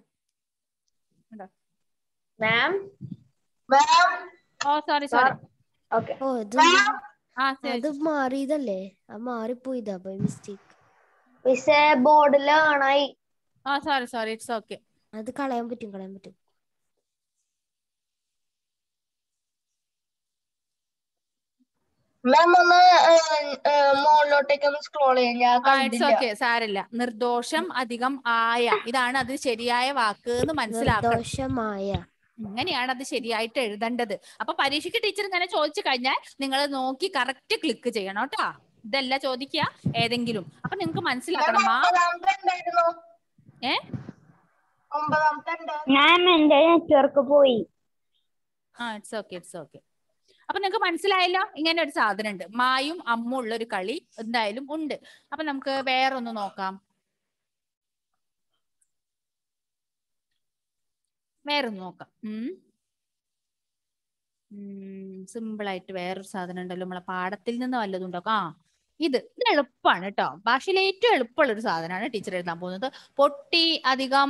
മാം മാം ഓ സോറി സോറി ഓക്കെ ഓ ഇത് ആ അത് ശരി മാറിയതല്ലേ അത് മാറിപ്പോയതാ ബൈ മിസ്റ്റേക്ക് മിസ്സേ ബോർഡിൽ കാണായി ആ സോറി സോറി ഇറ്റ്സ് ഓക്കെ അത് കളയാൻ പറ്റും കളയാൻ പറ്റും മാം ഒന്ന് മുകളിലോട്ടേക്ക് ഒന്ന് സ്ക്രോൾ ചെയ്യാം ഞാൻ ആ ഇറ്റ്സ് കണ്ടില്ല ഓക്കെ സാരല്ല നിർദോഷം അധികം ആയ ഇതാണ് അത് ശരിയായ വാക്ക് എന്ന് മനസ്സിലാക്കണം നിർദോഷമായ ഇങ്ങനെയാണ് അത് ശരിയായിട്ട് എഴുതേണ്ടത് അപ്പൊ പരീക്ഷയ്ക്ക് ടീച്ചർ ഇങ്ങനെ ചോദിച്ചു കഴിഞ്ഞാൽ നിങ്ങൾ നോക്കി കറക്റ്റ് ക്ലിക്ക് ചെയ്യണം കേട്ടോ ഇതല്ല ചോദിക്കുക ഏതെങ്കിലും അപ്പൊ നിങ്ങൾക്ക് മനസ്സിലാക്കണം ആ ഒമ്പതാമത്തെ എന്തായിരുന്നു ഏ? ഒമ്പതാമത്തെ എന്താ മാം എന്റെ നെറ്റ്വർക്ക് പോയി ആ ഇറ്റ്സ് ഓക്കെ ഇറ്റ്സ് ഓക്കെ അപ്പൊ നിങ്ങൾക്ക് മനസ്സിലായല്ലോ ഇങ്ങനെ ഒരു സാധനം ഉണ്ട് മായും അമ്മും ഉള്ള ഒരു കളി എന്തായാലും ഉണ്ട് അപ്പൊ നമുക്ക് വേറൊന്ന് നോക്കാം വേറൊന്ന് നോക്കാം ഉം സിമ്പിൾ ആയിട്ട് വേറൊരു സാധനം ഉണ്ടല്ലോ നമ്മളെ പാടത്തിൽ നിന്ന് വല്ലതും ഉണ്ടോ ആ ഇത് ഇത് എളുപ്പമാണ് കേട്ടോ ഭാഷയിൽ ഏറ്റവും എളുപ്പമുള്ള ഒരു സാധനമാണ് ടീച്ചർ എഴുതാൻ പോകുന്നത് പൊട്ടി അധികം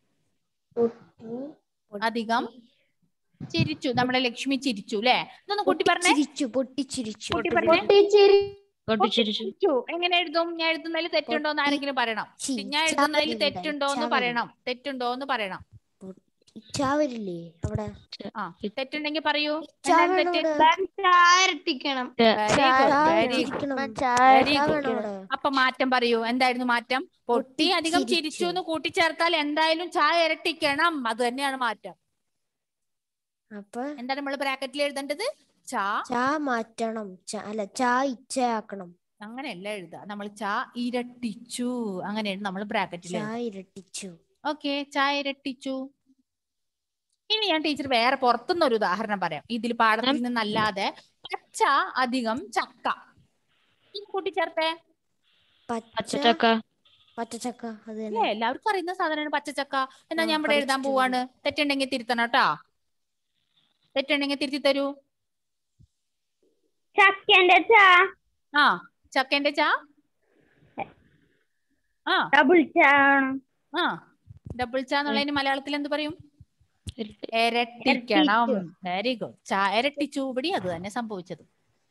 അധികം ചിരിച്ചു നമ്മുടെ ലക്ഷ്മി ചിരിച്ചു അല്ലെ ഇതൊന്ന് കുട്ടി പറഞ്ഞേ ചിരിച്ചു പൊട്ടിച്ചിരിച്ചു കുട്ടി പറഞ്ഞേ പൊട്ടിച്ചിരി പൊട്ടിച്ചിരിച്ചു ചിരിച്ചു എങ്ങനെ എഴുതും ഞാൻ എഴുതുന്നതിൽ തെറ്റുണ്ടോ എന്ന് ആരെങ്കിലും പറയണം ചി- ഞാൻ ചാ എഴുതുന്നതിൽ വരില്ല, തെറ്റുണ്ടോ എന്ന് ചാ പറയണം തെറ്റുണ്ടോ എന്ന് പറയണം ഇച്ചാ വരില്ലേ അവിടെ ആ തെറ്റുണ്ടെങ്കിൽ പറയൂ ഇച്ചാ എന്താണ് വേണം തെറ്റ് അവിടെ. ഇരട്ടിക്കണം Very ചാ good, very good. ഇരിക്കണം. Very ഇച്ചാ good. വേണം അവിടെ. അപ്പൊ മാറ്റം പറയൂ എന്തായിരുന്നു മാറ്റം പൊട്ടി അധികം പൊട്ടിച്ചിരിച്ചു. ചിരിച്ചു എന്ന് കൂട്ടിച്ചേർത്താൽ എന്തായാലും ചായ ഇരട്ടിക്കണം അത് തന്നെയാണ് മാറ്റം അപ്പൊ എന്താണ് നമ്മൾ ബ്രാക്കറ്റിൽ എഴുതേണ്ടത് ചാ ചാ മാറ്റണം ചാ- അല്ല ചാ ഇച്ചയാക്കണം അങ്ങനെയല്ല എഴുതുക നമ്മൾ ചാ ഇരട്ടിച്ചു അങ്ങനെയാണ് നമ്മൾ ബ്രാക്കറ്റിൽ ചാ ഇരട്ടിച്ചു ഓക്കെ ചായ ഇരട്ടിച്ചു ഇനി ഞാൻ ടീച്ചർ വേറെ പുറത്തുനിന്ന് ഒരു ഉദാഹരണം പറയാം ഇതിൽ പാഠത്തിൽ നിന്നല്ലാതെ പച്ച അധികം ചക്ക ഇത് കൂട്ടിച്ചേർത്തേ പച്ച പച്ചച്ചക്ക പച്ചച്ചക്ക അത് അല്ലേ തന്നെ എല്ലാവർക്കും അറിയുന്ന സാധനമാണ് പച്ചച്ചക്ക എന്നാ ആ, ഞാൻ ഇവിടെ എഴുതാൻ പഠിച്ചിട്ടുണ്ട്. പോവാണ് തെറ്റുണ്ടെങ്കിൽ തിരുത്തണം കേട്ടാ തെറ്റുണ്ടെങ്കിൽ തിരുത്തി തരൂ ചക്കന്റെ ചാ ആ ചക്കേന്റെ ചാ ആ ഡബിൾ ചാ ആ ഡബിൾ ചാ എന്നുള്ളതിന് മലയാളത്തിൽ എന്ത് പറയും ഇരട്ടി. ഇരട്ടിക്കണം വെരി ഗുഡ് ചാ ഇരട്ടിച്ചു ഇവിടെ അത് തന്നെ സംഭവിച്ചത്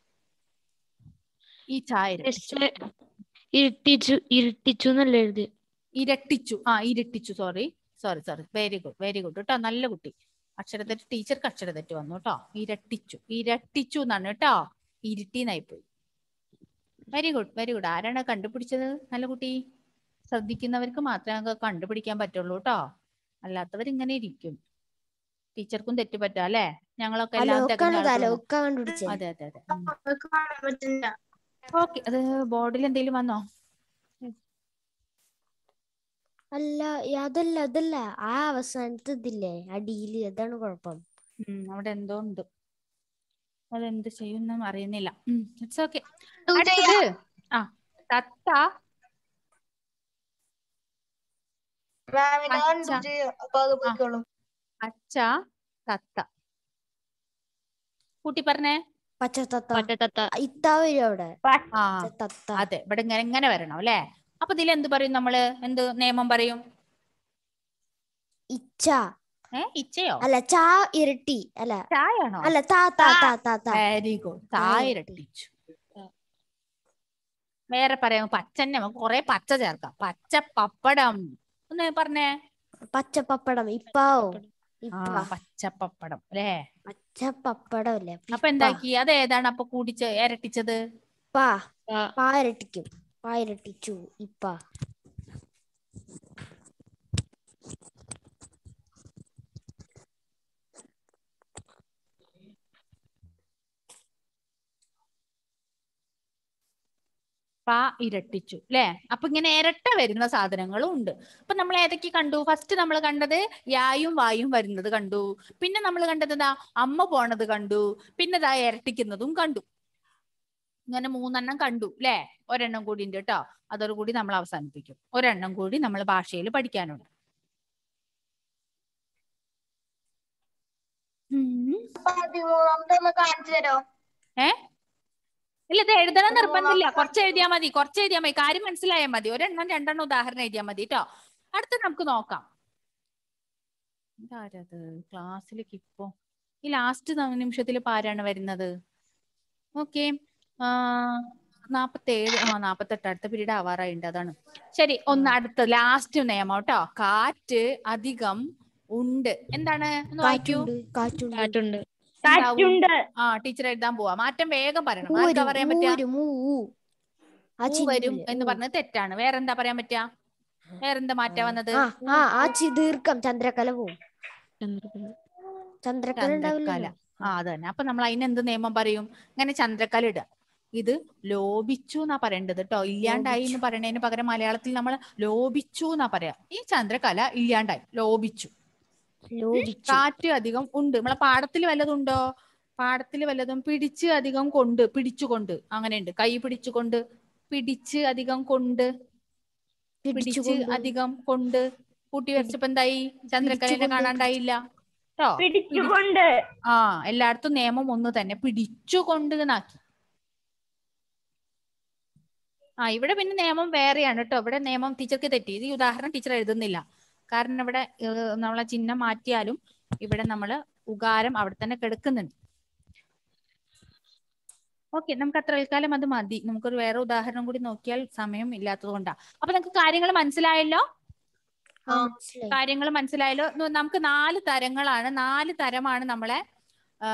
ഈ ചായ ഇരട്ടിച്ചു മിസ്സേ, ഇരുട്ടിച്ചു ഇരുട്ടിച്ചു എന്നല്ല എഴുതി ഇരട്ടിച്ചു ആ ഇരട്ടിച്ചു sorry sorry sorry very good very good കേട്ടോ നല്ല കുട്ടി അക്ഷരത്തെറ്റ് ടീച്ചർക്ക് അക്ഷരത്തെറ്റ് വന്നു കേട്ടോ ഇരട്ടിച്ചു ഇരട്ടിച്ചു എന്നാണ് കേട്ടോ ഇരുട്ടിന്നായി പോയി വെരി ഗുഡ് വെരി ഗുഡ് ആരാണ് കണ്ടുപിടിച്ചത് നല്ല കുട്ടി ശ്രദ്ധിക്കുന്നവർക്ക് മാത്രമേ അങ്ങ് കണ്ടുപിടിക്കാൻ പറ്റുള്ളൂ കേട്ടോ അല്ലാത്തവർ ഇങ്ങനെ ഇരിക്കും ടീച്ചർക്കും തെറ്റ് പറ്റാ അല്ലേ ഞങ്ങളൊക്കെ എല്ലാം തികഞ്ഞ അലോക്കാണ് ആളുകളാണ്. അലോക്ക കണ്ടുപിടിച്ചത് അതെ അതെ അതെ കാണാൻ പറ്റില്ല ഓക്കെ അത് ബോർഡിൽ എന്തെങ്കിലും വന്നോ അല്ല ഈ അതല്ല അതല്ല ആ അവസാനത്തെ ഇതില്ലേ അടിയില് അതാണ് കുഴപ്പം ഉം, അവിടെ എന്തോ ഉണ്ട് അതെന്ത് ചെയ്യുന്നു അറിയുന്നില്ല ഇറ്റ്സ് ഓക്കെ Do അടുത്തത് ആ തത്ത മാമിനെ പച്ച. കണ്ടു ചെയ്യാം അപ്പൊ അത് പോയിക്കോളും അച്ച തത്ത കൂട്ടി പറഞ്ഞേ പച്ചത്തത്ത പച്ചത്തത്ത ഇത്താ വരും അവിടെ ആ തത്ത അതെ ഇവിടെ ഇങ്ങനെ ഇങ്ങനെ വരണം അല്ലേ അപ്പൊ ഇതിൽ എന്ത് പറയും നമ്മള് എന്ത് നിയമം പറയും ഇച്ച ഏ ഇച്ചയോ അല്ല ചാ ഇരട്ടി അല്ല ചായാണോ അല്ല താ താ താ താ താ വെരി ഗുഡ് തായിരട്ടിച്ചു വേറെ പറയാം പച്ചന്നെ നമുക്ക് കൊറേ പച്ച ചേർക്കാം പച്ച പപ്പടം ഒന്ന് പറഞ്ഞേ പച്ച പപ്പടം ഇപ്പാവോ ആ ഇപ്പ പച്ച പപ്പടം അല്ലേ പച്ച പപ്പടം അല്ലേ അപ്പൊ എന്താക്കി അത് ഏതാണ് അപ്പൊ കൂടിച്ച് ഇരട്ടിച്ചത് പാ ആ. പാ ഇരട്ടിക്കും പാ ഇരട്ടിച്ചു ഇപ്പ പ ഇരട്ടിച്ചു ല്ലേ അപ്പൊ ഇങ്ങനെ ഇരട്ട വരുന്ന സാധനങ്ങളും ഉണ്ട് അപ്പൊ നമ്മൾ ഏതൊക്കെ കണ്ടു ഫസ്റ്റ് നമ്മൾ കണ്ടത് യായും വായും വരുന്നത് കണ്ടു പിന്നെ നമ്മൾ കണ്ടത് എന്താ അമ്മ പോണത് കണ്ടു പിന്നെ ദാ ഇരട്ടിക്കുന്നതും കണ്ടു ഇങ്ങനെ മൂന്നെണ്ണം കണ്ടു ല്ലേ ഒരെണ്ണം കൂടി ഉണ്ട് കേട്ടോ അതോടുകൂടി നമ്മൾ അവസാനിപ്പിക്കും ഒരെണ്ണം കൂടി നമ്മൾ ഭാഷയിൽ പഠിക്കാനുണ്ട് ഉം. പതിമൂന്നാമത്തെ ഒന്ന് കാണിച്ചു തരോ ഏ ഇല്ല ഇത് എഴുതണം നിർബന്ധമില്ല കുറച്ച് എഴുതിയാൽ മതി കുറച്ച് എഴുതിയാൽ മതി കാര്യം മനസ്സിലായാൽ മതി ഒരെണ്ണം രണ്ടെണ്ണം ഉദാഹരണം എഴുതിയാൽ മതി കേട്ടോ അടുത്ത നമുക്ക് നോക്കാം ഇതാരത് ക്ലാസ്സിലേക്ക് ഇപ്പോ ഈ ലാസ്റ്റ് നിമിഷത്തിൽ ഇപ്പൊ ആരാണ് വരുന്നത് ഓക്കെ നാപ്പത്തേഴ് ആ നാപ്പത്തെട്ട് അടുത്ത പീരീഡ് ആവാറായിണ്ട് അതാണ് ശരി ഒന്ന് അടുത്ത ലാസ്റ്റ് നിയമം കേട്ടോ കാറ്റ് അധികം ഉണ്ട് എന്താണ് ഒന്ന് വായിക്കൂ കാറ്റുണ്ട് കാറ്റുണ്ട് കാറ്റുണ്ട് എന്താവും? കാറ്റുണ്ട് ആ ടീച്ചർ എഴുതാൻ പോവാ മാറ്റം വേഗം പറയണം ആർക്കാ മൂവരും പറയാൻ പറ്റുക മൂവരും മൂ ഊ. ആ ഊ വരും ചിഹ്നമില്ലേ? എന്ന് ഊ. പറഞ്ഞത് തെറ്റാണ് വേറെന്താ പറയാൻ പറ്റുക വേറെന്താ മാറ്റാ വന്നത് ആ ആ ആ ചി ദീർഘം ചന്ദ്രക്കല പോവും ചന്ദ്രക്കല ചന്ദ്രക്കല ചന്ദ്രക്കല ഉണ്ടാവില്ലല്ലോ ആ അത് തന്നെ അപ്പൊ നമ്മൾ അതിന് എന്ത് നിയമം പറയും ഇങ്ങനെ ചന്ദ്രക്കല ഇടുക ഇത് ലോപിച്ചു എന്നാ പറയേണ്ടത് കേട്ടോ ഇല്ലാണ്ടായി എന്ന് പറയണതിന് പകരം മലയാളത്തിൽ നമ്മൾ ലോപിച്ചു എന്നാ പറയാ ഈ ചന്ദ്രകല ഇല്ലാണ്ടായി ലോപിച്ചു ലോപിച്ചു കാറ്റ് അധികം ഉണ്ട് നമ്മളെ പാടത്തിൽ വല്ലതും ഉണ്ടോ പാടത്തിൽ വല്ലതും പിടിച്ച് അധികം കൊണ്ട് പിടിച്ചുകൊണ്ട് അങ്ങനെയുണ്ട് കൈ പിടിച്ചുകൊണ്ട് പിടിച്ച് അധികം കൊണ്ട് പിടിച്ച് പിടിച്ചുകൊണ്ട് അധികം കൊണ്ട് കൂട്ടി വരച്ചപ്പോ എന്തായി ചന്ദ്രക്കലേനെ പിടിച്ചുകൊണ്ട് കാണാണ്ടായില്ല കേട്ടോ പിടിച്ചുകൊണ്ട് ആ എല്ലായിടത്തും നിയമം ഒന്ന് തന്നെ പിടിച്ചുകൊണ്ട് എന്നാക്കി ആ ഇവിടെ പിന്നെ നിയമം വേറെയാണ് കേട്ടോ ഇവിടെ നിയമം ടീച്ചർക്ക് തെറ്റി ഇത് ഈ ഉദാഹരണം ടീച്ചർ എഴുതുന്നില്ല കാരണം ഇവിടെ ഏഹ്, നമ്മളെ ചിഹ്നം മാറ്റിയാലും ഇവിടെ നമ്മൾ ഉകാരം അവിടെ തന്നെ കിടക്കുന്നുണ്ട് ഓക്കെ നമുക്ക് അത്ര തൽക്കാലം അത് മതി നമുക്കൊരു വേറെ ഉദാഹരണം കൂടി നോക്കിയാൽ സമയം ഇല്ലാത്തത് കൊണ്ടാ അപ്പൊ നമുക്ക് കാര്യങ്ങൾ മനസ്സിലായല്ലോ ആ മനസ്സിലായി കാര്യങ്ങൾ മനസ്സിലായല്ലോ നു- നമുക്ക് നാല് തരങ്ങളാണ് നാല് തരമാണ് നമ്മളെ ആ,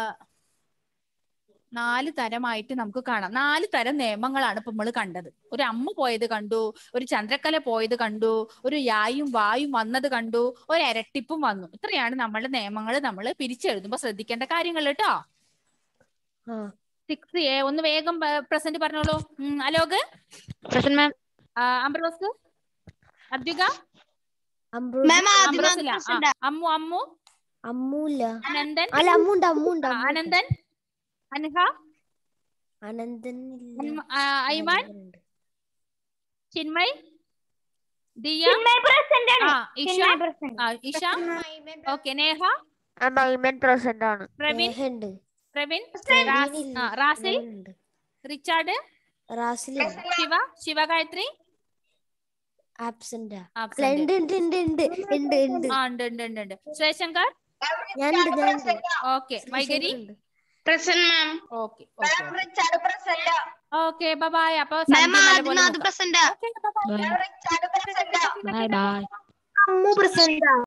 നാല് തരമായിട്ട് നമുക്ക് കാണാം നാല് തരം നിയമങ്ങളാണ് ഇപ്പൊ നമ്മൾ കണ്ടത് ഒരു അമ്മ പോയത് കണ്ടു ഒരു ചന്ദ്രക്കല പോയത് കണ്ടു ഒരു യായും വായും വന്നത് കണ്ടു ഒരു ഇരട്ടിപ്പും വന്നു ഇത്രയാണ് നമ്മളുടെ നിയമങ്ങൾ നമ്മൾ പിരിച്ചെഴുതുമ്പോ ശ്രദ്ധിക്കേണ്ട കാര്യങ്ങൾ കേട്ടോ ആ സിക്സ് എ ഒന്ന് വേഗം പ്രസന്റ് പറഞ്ഞോളൂ ഉം, അലോക് പ്രസന്റ് മാം ആ, അംബ്രോസ് അദ്വിക അമ്പ്രൂസ് മാം ആദ്യം അംബ്രോസില്ല ആ, അമ്മു അമ്മു അമ്മൂല്ല അനന്തൻ അല്ല അമ്മുണ്ട് അമ്മുണ്ട് ആ, അമ്മുണ്ട്. അനന്തൻ അൻഹ അനന്തൻ ഇല്ല അൻമ- ആ, ഐമാൻ അനന്തനുണ്ട്. ചിന്മയ് ദിയ പ്രസന്റ് ആ ഇഷ ആ ഇഷ ഓക്കെ നേഹ ആ മൈമൻ പ്രസന്റ് ആണ് പ്രവീൺ സ്നേഹണ്ട് പ്രവീൺ പ്രവീൺ റാസ്- ഇല്ല. ആ, റാസിൽ ഉണ്ട്. റിച്ചാർഡ് റാസിലില്ല ശിവ ശിവഗായത്രി ആബ്സെന്റാ അല്ല absent. ഉണ്ട് ഉണ്ട് ഉണ്ട് ഉണ്ട് ഉണ്ട് ഉണ്ട് ആ ഉണ്ട് ഉണ്ട് ഉണ്ട് ഉണ്ട് ശ്രീശങ്കർ ഞാനുണ്ട് ഞാനുണ്ട് ഓക്കെ വൈകരി ശ്രീശങ്കറുണ്ട്. Present ma'am okay okay Richard present okay bye അപ്പൊ മാം സന്ധ്യ നല്ലപോലെ ആദിനാഥ് നോക്കാം. Present Okay, bye bye. Bye Richard present bye bye Ammu present